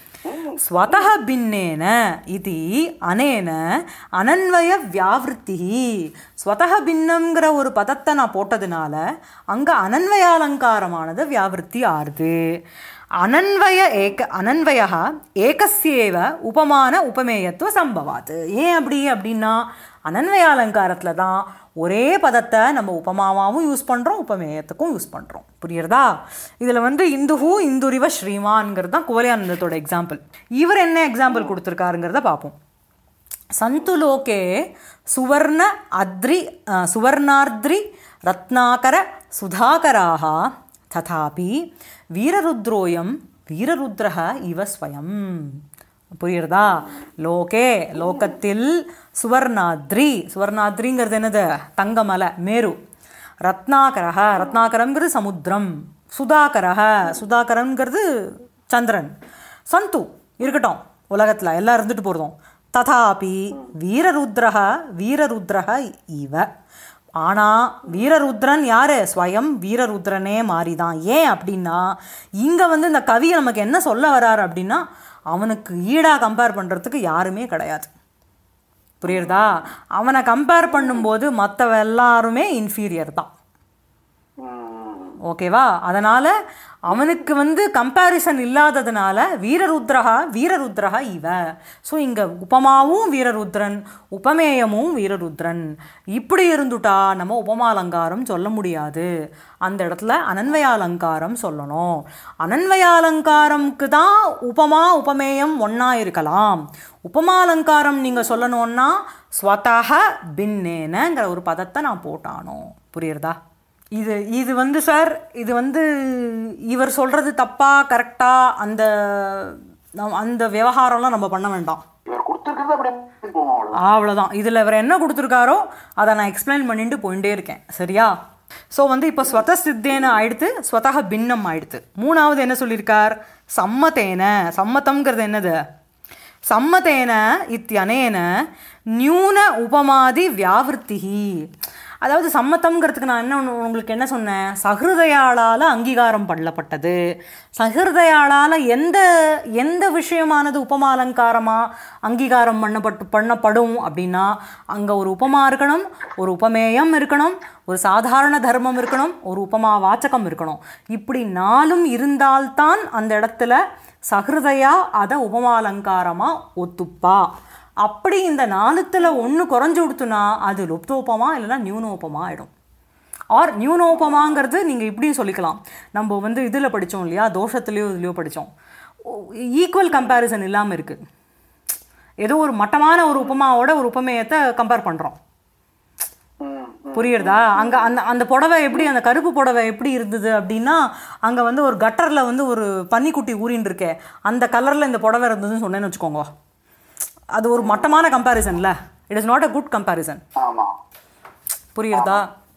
ஸ்வதக பின்னேன இது அனேன அனன்வய வியாவிருத்தி ஸ்வதக பின்னம்ங்கிற ஒரு பதத்தை நான் போட்டதுனால அங்கே அனன்வயாலங்காரமானது வியாவிருத்தி ஆறுது அனன்வய ஏக அனன்வய ஏகஸ்யேவ உபமான உபமேயத்துவ சம்பவாத் ஏன் அப்படி அப்படின்னா அனன்வய அலங்காரத்தில் தான் ஒரே பதத்தை நம்ம உபமாவாவும் யூஸ் பண்ணுறோம் உபமேயத்துக்கும் யூஸ் பண்ணுறோம் புரியுறதா இதில் வந்து இந்துஹு இந்துரிவ ஸ்ரீமான்ங்கிறது தான் குவலியானந்தத்தோட எக்ஸாம்பிள் இவர் என்ன எக்ஸாம்பிள் கொடுத்துருக்காருங்கிறத பார்ப்போம் சந்து லோகே சுவர்ண அத்ரி அ, சுவர்ணார்த்ரி ரத்னாகர சுதாகராக ததாபி வீரருத்ரோயம் வீரருத்ரஹ இவ ஸ்வயம் புரியுறதா லோகே லோகத்தில் சுவர்ணாத்ரி சுவர்ணாத்ரிங்கிறது என்னது தங்கமலை மேரு ரத்னாகரஹ ரத்னாகரங்கிறது சமுத்திரம் சுதாகரஹ சுதாகரங்கிறது சந்திரன் சந்து இருக்கட்டும் உலகத்தில் எல்லாம் இருந்துட்டு போகிறதும் ததாபி வீரருத்ரஹ வீரருத்ரஹ இவ ஆனால் வீரருத்ரன் யார் ஸ்வயம் வீரருத்ரனே மாறிதான் ஏன் அப்படின்னா இங்கே வந்து இந்த கவி நமக்கு என்ன சொல்ல வராரு அப்படின்னா அவனுக்கு ஈடாக கம்பேர் பண்ணுறதுக்கு யாருமே கிடையாது புரியுறதா அவனை கம்பேர் பண்ணும்போது மற்றவ எல்லாருமே இன்ஃபீரியர் தான் ஓகேவா அதனால் அவனுக்கு வந்து கம்பேரிசன் இல்லாததுனால வீரருத்ரஹா வீரருத்ரஹா இவ ஸோ இங்கே உபமாவும் வீரருத்ரன் உபமேயமும் வீரருத்ரன் இப்படி இருந்துட்டா நம்ம உபமாலங்காரம் சொல்ல முடியாது அந்த இடத்துல அனன்வயாலங்காரம் சொல்லணும் அனன்வயாலங்காரம்க்கு தான் உபமா உபமேயம் ஒன்றா இருக்கலாம் உபமாலங்காரம் நீங்கள் சொல்லணுன்னா ஸ்வதக பின்னேனங்கிற ஒரு பதத்தை நான் போட்டானோ புரியுறதா இது இது வந்து சார் இது வந்து இவர் சொல்கிறது தப்பா கரெக்டா அந்த நம்- அந்த விவகாரம்லாம் நம்ம பண்ண வேண்டாம் இவர் கொடுத்துருக்கிறது அப்படி போவோம் அவ்வளவுதான் அவ்வளோதான் இதில் இவர் என்ன கொடுத்துருக்காரோ அதை நான் எக்ஸ்பிளைன் பண்ணிட்டு போயிட்டே இருக்கேன் சரியா ஸோ வந்து இப்போ ஸ்வத சித்தேன ஆயிடுத்து ஸ்வதக பின்னம் ஆயிடுத்து மூணாவது என்ன சொல்லியிருக்கார் சம்மதேன சம்மதம்ங்கிறது என்னது சம்மதேன இத்தியனேன நியூன உபமாதி வியாவிருத்திஹி அதாவது சம்மதம்ங்கிறதுக்கு நான் என்ன ஒண்ணு- உங்களுக்கு என்ன சொன்னேன் சஹிருதயாளால் அங்கீகாரம் பண்ணப்பட்டது சஹிருதயாளால் எந்த எந்த விஷயமானது உபமாலங்காரமாக அங்கீகாரம் பண்ணப்பட்டு பண்ணப்படும் அப்படின்னா அங்கே ஒரு உபமா இருக்கணும் ஒரு உபமேயம் இருக்கணும் ஒரு சாதாரண தர்மம் இருக்கணும் ஒரு உபமா வாச்சகம் இருக்கணும் இப்படி நாலும் இருந்தால்தான் அந்த இடத்துல சஹிருதயா அதை உபமாலங்காரமாக ஒத்துப்பா அப்படி இந்த நாலுத்தில் ஒன்று குறைஞ்சு கொடுத்துனா அது லுப்தோபமா இல்லைன்னா நியூனோபமா ஆகிடும் ஆர் நியூனோபமாங்கிறது நீங்கள் இப்படியும் சொல்லிக்கலாம் நம்ம வந்து இதில் படித்தோம் இல்லையா தோஷத்துலேயோ இதுலையோ படித்தோம் ஈக்குவல் கம்பேரிசன் இல்லாமல் இருக்குது ஏதோ ஒரு மட்டமான ஒரு உபமாவோட ஒரு உபமேயத்தை கம்பேர் பண்ணுறோம் ம், ம். புரியுறதா அங்கே அந்த அந்த புடவை எப்படி அந்த கருப்பு புடவை எப்படி இருந்தது அப்படின்னா அங்கே வந்து ஒரு கட்டரில் வந்து ஒரு பன்னிக்குட்டி ஊறின்னு இருக்கே அந்த கலரில் இந்த புடவை இருந்ததுன்னு சொன்னேன்னு வச்சுக்கோங்க அது ஒரு மட்டமான கம்பேரிசன்ல it is not a good comparison ஆமா புரியுறதா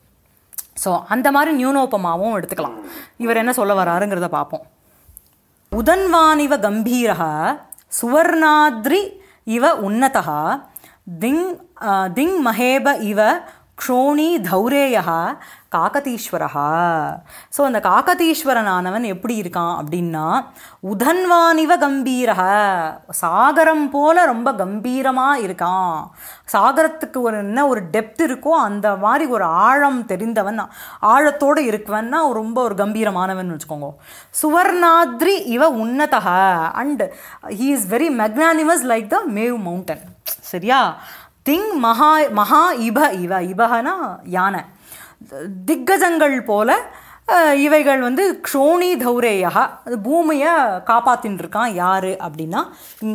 ஸோ அந்த மாதிரி நியூனோபமாவும் எடுத்துக்கலாம் இவர் என்ன சொல்ல வராருங்கிறத பார்ப்போம் உதன்வானிவ கம்பீரः சுவர்ணாத்ரி இவ உன்னதः திங் திங் மகேப இவ க்ஷோணி தௌரேயः காகதீஸ்வரः ஸோ அந்த காகதீஸ்வரனானவன் எப்படி இருக்கான் அப்படின்னா உதன்வானிவ கம்பீரः சாகரம் போல ரொம்ப கம்பீரமாக இருக்கான் சாகரத்துக்கு ஒரு என்ன ஒரு டெப்த் இருக்கோ அந்த மாதிரி ஒரு ஆழம் தெரிந்தவன் ஆழத்தோடு இருக்கவன்னா ரொம்ப ஒரு கம்பீரமானவன் வச்சுக்கோங்க சுவர்ணாத்ரி இவ உன்னதக and he is very magnanimous like the Meru mountain சரியா திங் மகா மகா இப இவ இபகனா யானை திக்கஜங்கள் போல அஹ், இவைகள் வந்து க்ஷோணி தௌரேயா அது பூமியை காப்பாத்தின்னு இருக்கான் யாரு அப்படின்னா இங்கே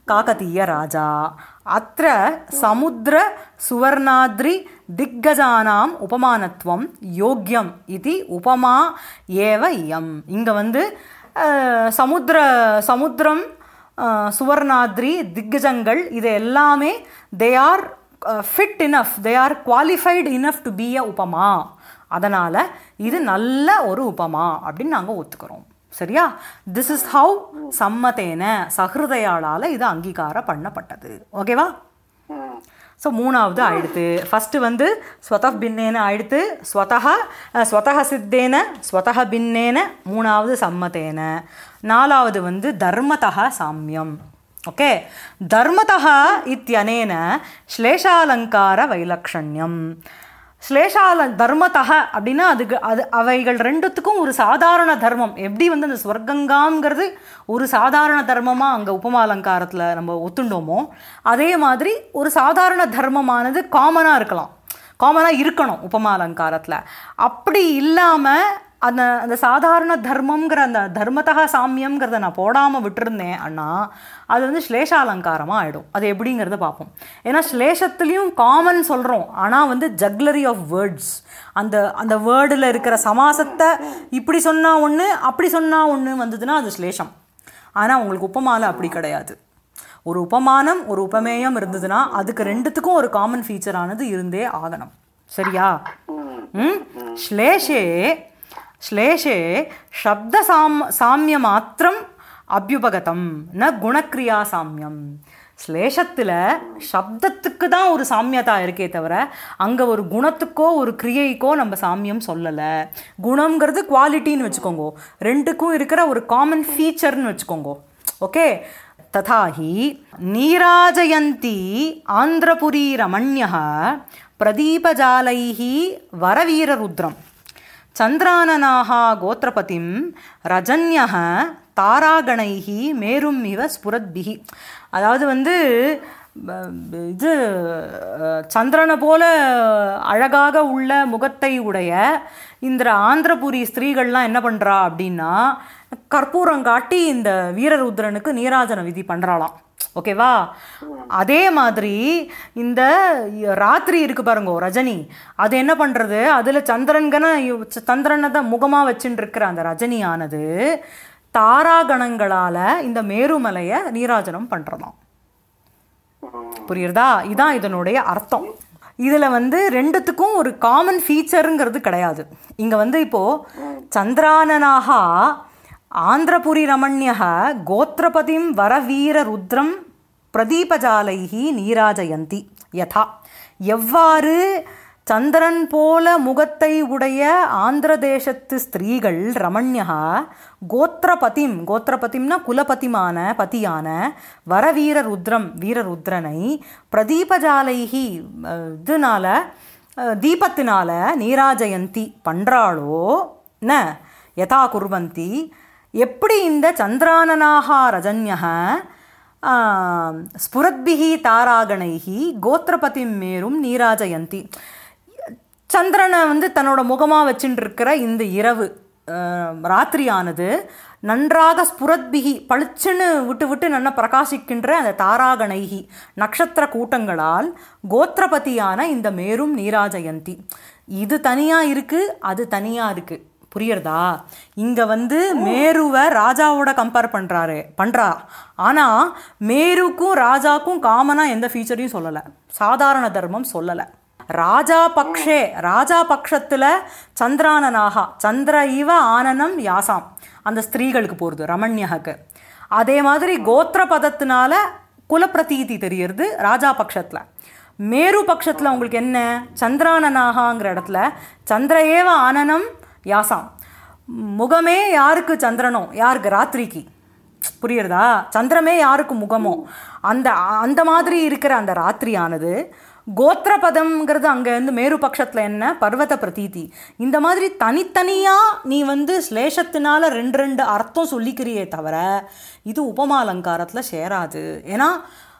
काकतीय राजा अत्र समुद्र सुवर्णाद्रि திக்கஜானாம் உபமானத்துவம் யோக்கியம் இது உபமா ஏவ இயம் இங்கே வந்து அஹ், சமுத்திர சமுத்திரம் அஹ், சுவர்ணாத்ரி திக்கஜங்கள் இது எல்லாமே they are fit enough they are qualified enough to be a upama அதனால் இது நல்ல ஒரு உபமா அப்படின்னு நாங்கள் ஒத்துக்கிறோம் சரியா திஸ் இஸ் ஹவு சம்மதேன சஹிருதயாளால் இது அங்கீகாரம் பண்ணப்பட்டது ஓகேவா ம். ஸோ மூணாவது ஆயிடுத்து ஃபஸ்ட்டு வந்து ஸ்வதः பின்னேன ஆயிடுத்து ஸ்வதः அஹ், ஸ்வதः சித்தேன ஸ்வதः பின்னேன மூணாவது சம்மதேன நாலாவது வந்து தர்மதः சாமியம் ஓகே தர்மதः இத்தியனேன ஸ்லேஷாலங்கார வைலக்ஷண்யம் ஸ்லேஷால தர்மத்தக அப்படின்னா அதுக்கு அது அவைகள் ரெண்டுத்துக்கும் ஒரு சாதாரண தர்மம் எப்படி வந்து அந்த ஸ்வர்க்கங்காங்கிறது ஒரு சாதாரண தர்மமாக அங்கே உபமாலங்காரத்தில் நம்ம ஒத்துண்டோமோ அதே மாதிரி ஒரு சாதாரண தர்மமானது காமனாக இருக்கலாம் காமனாக இருக்கணும் உபமாலங்காரத்தில் அப்படி இல்லாமல் அந்த அந்த சாதாரண தர்மம்ங்கிற அந்த தர்மத்தக சாமியம்ங்கிறத நான் போடாமல் விட்டுருந்தேன் அண்ணா அது வந்து ஸ்லேஷாலங்காரமாக ஆகிடும் அது எப்படிங்கிறத பார்ப்போம் ஏன்னா ஸ்லேஷத்துலேயும் காமன் சொல்கிறோம் ஆனால் வந்து ஜக்லரி ஆஃப் வேர்ட்ஸ் அந்த அந்த வேர்டில் இருக்கிற சமாசத்தை இப்படி சொன்னால் ஒன்று அப்படி சொன்னால் ஒன்று வந்ததுன்னா அது ஸ்லேஷம் ஆனால் உங்களுக்கு உப்பமால அப்படி கிடையாது ஒரு உபமானம் ஒரு உபமேயம் இருந்ததுன்னா அதுக்கு ரெண்டுத்துக்கும் ஒரு காமன் ஃபீச்சரானது இருந்தே ஆகணும் சரியா ம் ஸ்லேஷே ஸ்லேஷே சப்த சாம் சாமியமாத்திரம் அபியுபகதம் ந குணக்ரியா சாமியம் ஸ்லேஷத்தில் சப்தத்துக்கு தான் ஒரு சாமியதா இருக்கே தவிர அங்கே ஒரு குணத்துக்கோ ஒரு கிரியைக்கோ நம்ம சாமியம் சொல்லலை குணம்ங்கிறது குவாலிட்டின்னு வச்சுக்கோங்க ரெண்டுக்கும் இருக்கிற ஒரு காமன் ஃபீச்சர்னு வச்சுக்கோங்க ஓகே तथा हि नीराजयन्ती आन्ध्रपुरीरमण्यः प्रदीपजालैः वरवीररुद्रं चन्द्राननाः गोत्रपतिं रजन्यः தாராகணைஹி மேரும் இவ ஸ்புரத்பிஹி அதாவது வந்து ப- ப- இது அஹ், சந்திரனை போல அழகாக உள்ள முகத்தை உடைய இந்த ஆந்திரபுரி ஸ்திரீகள்லாம் என்ன பண்ணுறா அப்படின்னா கற்பூரம் காட்டி இந்த வீரருத்ரனுக்கு நீராஜன விதி பண்ணுறாளாம் ஓகேவா அதே மாதிரி இந்த ராத்திரி இருக்கு பாருங்க ரஜினி அது என்ன பண்ணுறது அதில் சந்திரன்கன சந்திரனை தான் முகமாக வச்சுட்டு இருக்கிற அந்த ரஜினியானது தாராகணங்களால் இந்த மேருமலையை நீராஜனம் பண்ணுறதாம் புரியுறதா இதான் இதனுடைய அர்த்தம் இதில் வந்து ரெண்டுத்துக்கும் ஒரு காமன் ஃபீச்சருங்கிறது கிடையாது இங்கே வந்து இப்போது சந்திரானனாக ஆந்திரபுரி ரமண்யக கோத்திரபதிம் வரவீர ருத்ரம் பிரதீபஜாலைஹி நீராஜயந்தி யதா எவ்வாறு சந்திரன் போல முகத்தை உடைய ஆந்திர தேசத்து ஸ்திரீகள் ரமண்யா கோத்திரபதிம் கோத்திரபதிம்னா குலபதிமான பதியான வரவீர ருத்ரம் வீரருத்ரனை பிரதீபஜாலைஹி அஹ், இதனால அஹ், தீபத்தினால நீராஜயந்தி பண்றாளோ ந யதா குர்வந்தி எப்படி இந்த சந்திரானனாக ரஜன்யக ஸ்புரத்பிஹி தாராகணைஹி கோத்திரபதிம் மேரும் நீராஜயந்தி சந்திரனை வந்து தன்னோட முகமாக வச்சுட்டு இருக்கிற இந்த இரவு அஹ், ராத்திரியானது நன்றாக ஸ்புரத்பிகி பளிச்சுன்னு விட்டு விட்டு நல்லா பிரகாசிக்கின்ற அந்த தாராகணைகி நட்சத்திர கூட்டங்களால் கோத்திரபதியான இந்த மேரும் நீராஜயந்தி இது தனியாக இருக்குது அது தனியாக இருக்குது புரியுறதா இங்கே வந்து மேருவை ராஜாவோட கம்பேர் பண்ணுறாரு பண்ணுறா ஆனால் மேருக்கும் ராஜாக்கும் காமனாக எந்த ஃபீச்சரையும் சொல்லலை சாதாரண தர்மம் சொல்லலை ராஜா பக்ஷே ராஜா பக்ஷத்தில் சந்திரானனாகா சந்திர இவ ஆனனம் யாசாம் அந்த ஸ்திரீகளுக்கு போகிறது ரமண்யகக்கு அதே மாதிரி கோத்திர பதத்தினால குலப்பிரதீதி தெரியறது ராஜா பக்ஷத்தில் மேரு பட்சத்தில் உங்களுக்கு என்ன சந்திரானனாகாங்கிற இடத்துல சந்திர ஏவ ஆனனம் யாசாம் முகமே யாருக்கு சந்திரனோ யாருக்கு ராத்திரிக்கு புரியுறதா சந்திரமே யாருக்கு முகமோ அந்த அந்த மாதிரி இருக்கிற அந்த ராத்திரியானது கோத்திரபதம்ங்கிறது அங்கே வந்து மேரு பட்சத்தில் என்ன பர்வத பிரதீதி இந்த மாதிரி தனித்தனியாக நீ வந்து ஸ்லேஷத்தினால ரெண்டு ரெண்டு அர்த்தம் சொல்லிக்கிறியே தவிர இது உபமாலங்காரத்தில் சேராது ஏன்னா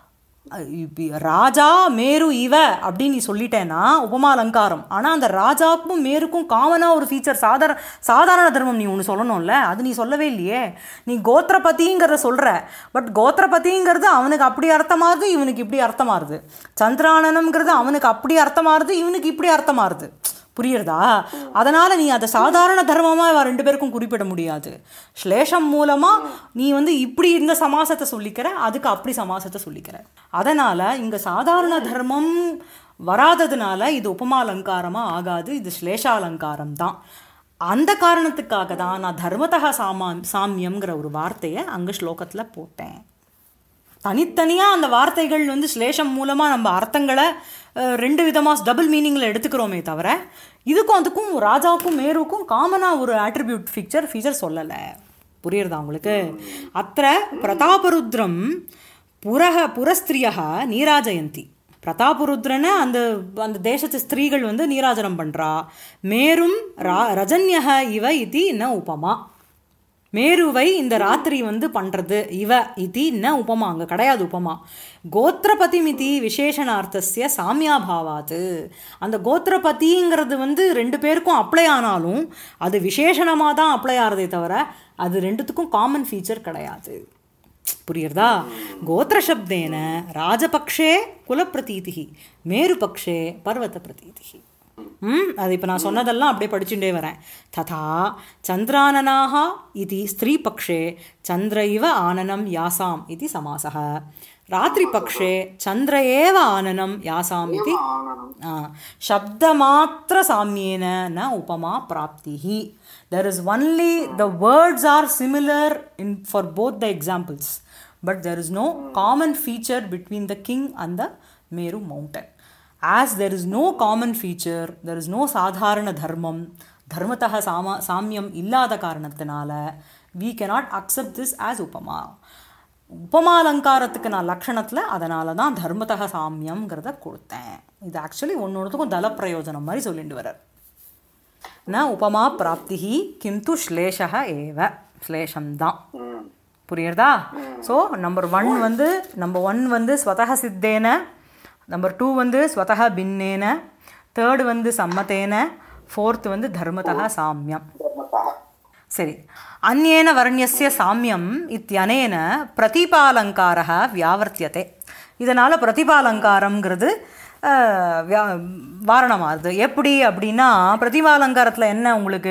இப்ப ராஜா மேரு இவ அப்படின்னு நீ சொல்லிட்டேன்னா உபமா அலங்காரம் ஆனால் அந்த ராஜாவுக்கும் மேருக்கும் காமனாக ஒரு ஃபீச்சர் சாதாரண சாதாரண தர்மம் நீ ஒன்று சொல்லணும்ல அது நீ சொல்லவே இல்லையே நீ கோத்திரபதிங்கிறத சொல்கிற பட் கோத்திரபதிங்கிறது அவனுக்கு அப்படி அர்த்தமாகுது இவனுக்கு இப்படி அர்த்தமாகுது சந்திரானனம்ங்கிறது அவனுக்கு அப்படி அர்த்தமாகுது இவனுக்கு இப்படி அர்த்தமாகுது புரியுறதா அதனால் நீ அதை சாதாரண தர்மமாக இவ ரெண்டு பேருக்கும் குறிப்பிட முடியாது ஸ்லேஷம் மூலமாக நீ வந்து இப்படி இந்த சமாசத்தை சொல்லிக்கிற அதுக்கு அப்படி சமாசத்தை சொல்லிக்கிற அதனால் இங்கே சாதாரண தர்மம் வராததுனால இது உபமா அலங்காரமாக ஆகாது இது ஸ்லேஷாலங்காரம் தான் அந்த காரணத்துக்காக தான் நான் தர்மதக சாமா சாமியம்ங்கிற ஒரு வார்த்தையை அங்கே ஸ்லோகத்தில் போட்டேன் தனித்தனியாக அந்த வார்த்தைகள் வந்து ஸ்லேஷம் மூலமாக நம்ம அர்த்தங்களை அஹ், ரெண்டு விதமாக டபுள் மீனிங்கில் எடுத்துக்கிறோமே தவிர இதுக்கும் அதுக்கும் ராஜாவுக்கும் மேருக்கும் காமனாக ஒரு ஆட்ரிபியூட் ஃபீச்சர் ஃபீச்சர் சொல்லலை புரியுறதா உங்களுக்கு அத்த பிரதாபருத்ரம் புரக புரஸ்திரியாக நீராஜயந்தி பிரதாபருத்ரனை அந்த அந்த தேசத்து ஸ்திரீகள் வந்து நீராஜனம் பண்ணுறா மேரும் ரா ரஜன்யக இவ இது ந உபமா மேருவை இந்த ராத்திரி வந்து பண்ணுறது இவ இது ந உபமா அங்கே கிடையாது உபமா கோத்திரபதிமிதி விசேஷணார்த்தசிய சாமியாபாவாது அந்த கோத்திரபதிங்கிறது வந்து ரெண்டு பேருக்கும் அப்ளை ஆனாலும் அது விசேஷணமாக தான் அப்ளை ஆகிறதே தவிர அது ரெண்டுத்துக்கும் காமன் ஃபீச்சர் கிடையாது புரியுறதா கோத்திரசப்தேன ராஜபக்ஷே குலப்பிரதீதி மேருபக்ஷே பர்வத பிரதீதி ம் அது இப்போ நான் சொன்னதெல்லாம் அப்படியே படிச்சுட்டே வரேன் ததா சந்திரானனாக இது ஸ்திரீபக்ஷே சந்திர இவ ஆனனம் யாசாம் இது சமாசः ராத்திரிபக்ஷே சந்திர ஏவ ஆனனம் யாசாம் இது ஆ, शब्दमात्रसाम्येन न उपमा प्राप्तिः there is only the words are similar in for both the examples but there is no common feature between the king and the meru mountain as there is no common feature there is no சாதாரண தர்மம் தர்மத்தக சாமா சாமியம் இல்லாத காரணத்தினால we cannot accept this as உபமா உபமாலங்காரத்துக்கு நான் லக்ஷணத்தில் அதனால தான் தர்மதக சாமியம்ங்கிறத கொடுத்தேன் இது ஆக்சுவலி ஒன்னொன்றுத்துக்கும் தல பிரயோஜனம் மாதிரி சொல்லிட்டு வர்றார் ந உபமா பிராப்திஹி கிந்து ஸ்லேஷக ஏவ ஸ்லேஷம்தான் ம். புரியுறதா ஸோ நம்பர் ஒன் வந்து நம்பர் ஒன் வந்து ஸ்வதக சித்தேன நம்பர் டூ வந்து ஸ்வதக பின்னேன தேர்டு வந்து சம்மத்தேன ஃபோர்த் வந்து தர்மதக சாமியம் தர்மத்தः சரி அந்நேன வர்ணியஸ்ய சாமியம் இத்தியனேன பிரதிபாலங்காரः வியாவர்த்தியதே இதனால் பிரதிபாலங்காரம்ங்கிறது அஹ், வியா வாரணமாகுது எப்படி அப்படின்னா பிரதிபாலங்காரத்தில் என்ன உங்களுக்கு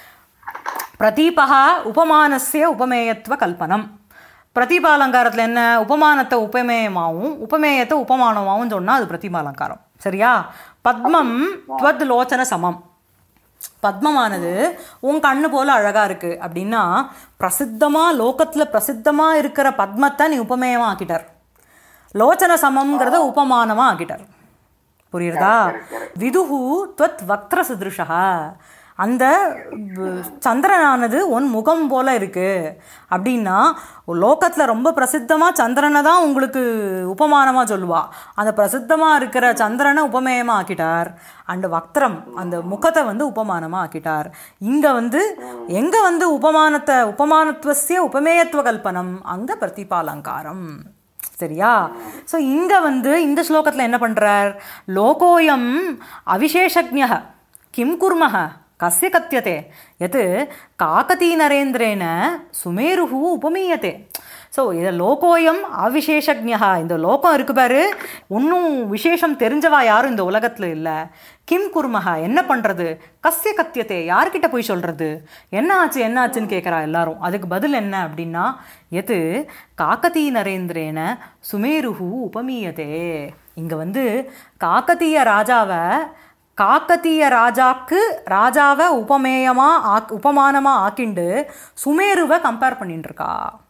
பிரதீபகா உபமானஸ்ய உபமேயத்துவ கல்பனம் பிரதிபாலங்காரத்தில் என்ன உபமானத்தை உபமேயமாகவும் உபமேயத்தை உபமானமாகவும் சொன்னால் அது பிரதிபாலங்காரம் சரியா பத்மம் துவத் லோச்சன சமம் பத்மமானது உன் கண்ணு போல அழகா இருக்கு அப்படின்னா பிரசித்தமா லோகத்துல பிரசித்தமா இருக்கிற பத்மத்தை நீ உபமேயமா ஆக்கிட்டார் லோச்சன சமம்ங்கிறத உபமானமா ஆக்கிட்டார் புரியுறதா விதுஹு துவத் வக்ர சுதிருஷா அந்த வ- சந்திரனானது உன் முகம் போல இருக்கு அப்படின்னா லோகத்தில் ரொம்ப பிரசித்தமாக சந்திரனை தான் உங்களுக்கு உபமானமாக சொல்லுவா அந்த பிரசித்தமாக இருக்கிற சந்திரனை உபமேயமாக ஆக்கிட்டார் அண்ட் வக்திரம் அந்த முகத்தை வந்து உபமானமாக ஆக்கிட்டார் இங்கே வந்து எங்கே வந்து உபமானத்தை உபமானத்துவசிய உபமேயத்துவ கல்பனம் அங்கே பிரதிபாலங்காரம் சரியா ஸோ இங்கே வந்து இந்த ஸ்லோகத்தில் என்ன பண்ணுறார் லோகோயம் அவிசேஷஜ்ஞ கிம் குர்மः கஸ்ய கத்தியதே எது காக்கதி நரேந்திரேன சுமேருஹு உபமீயத்தே ஸோ இதை லோகோயம் அவிசேஷஜ்ஞா இந்த லோகம் இருக்கு பாரு ஒன்றும் விசேஷம் தெரிஞ்சவா யாரும் இந்த உலகத்தில் இல்லை கிம் குர்மஹ என்ன பண்ணுறது கஸ்ய கத்தியத்தே யார்கிட்ட போய் சொல்கிறது என்ன ஆச்சு என்ன ஆச்சுன்னு கேட்குறா எல்லாரும் அதுக்கு பதில் என்ன அப்படின்னா எது காக்கதி நரேந்திரேன சுமேருஹு உபமீயதே இங்கே வந்து காக்கதீய ராஜாவை காக்கதீய ராஜாக்கு ராஜாவை உபமேயமா ஆக் உபமானமாக ஆக்கிண்டு சுமேருவை கம்பேர் பண்ணிட்டு இருக்கா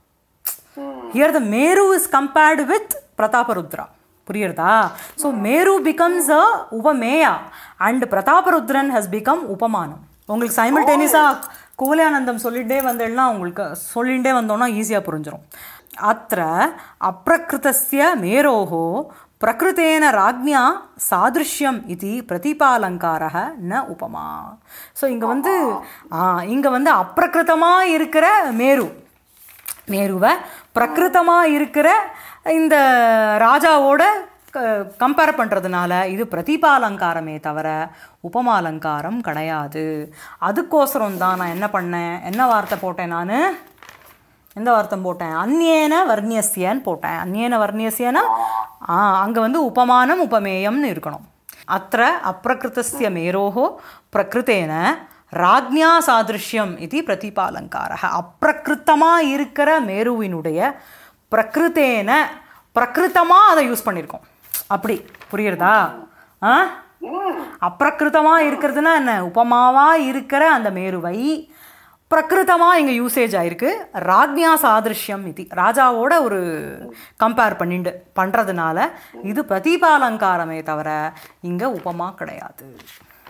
here the Meru is compared with Prataparudra புரியுறதா so Meru becomes a upameya and Prataparudran has become upamanam உங்களுக்கு சைமல்டேனியஸாக குவலியானந்தம் சொல்லிகிட்டே வந்தேன்னா உங்களுக்கு சொல்லிகிட்டே வந்தோம்னா ஈஸியாக புரிஞ்சிடும் அத்த அப்பிரகிருத்தஸ்ய மேரோஹோ பிரகிருத்தேன ராஜ்ஞா சாதிருஷ்யம் இது பிரதிபாலங்காரக ந உபமா ஸோ இங்கே வந்து இங்கே வந்து அப்பிரகிருத்தமாக இருக்கிற மேரு மேருவை பிரகிருத்தமாக இருக்கிற இந்த ராஜாவோட கம்பேர் பண்ணுறதுனால இது பிரதிபாலங்காரமே தவிர உபமாலங்காரம் கிடையாது அதுக்கோசரம் தான் நான் என்ன பண்ணேன் என்ன வார்த்தை போட்டேன் நான் எந்த வார்த்தை போட்டேன் அந்நேன வர்ணியசியன்னு போட்டேன் அந்நேன வர்ணியசியனா ஆ அங்கே வந்து உபமானம் உபமேயம்னு இருக்கணும் அத்த அப்பிரகிருத்தஸ்ய மேரோஹோ பிரகிருத்தேன ராஜ்ஞா சாதிருஷ்யம் இது பிரதிபாலங்கார அப்பிரகிருத்தமாக இருக்கிற மேருவினுடைய பிரகிருத்தேன பிரகிருத்தமாக அதை யூஸ் பண்ணியிருக்கோம் அப்படி புரியுறதா ஆ அப்பிரகிருத்தமாக இருக்கிறதுனா என்ன உபமாவாக இருக்கிற அந்த மேருவை பிரகிருத்தமாக இங்கே யூசேஜ் ஆயிருக்கு ராஜ்ஞா சாதிருஷ்யம் இது ராஜாவோட ஒரு கம்பேர் பண்ணிண்டு பண்ணுறதுனால இது பிரதிபாலங்காரமே தவிர இங்கே உபமா கிடையாது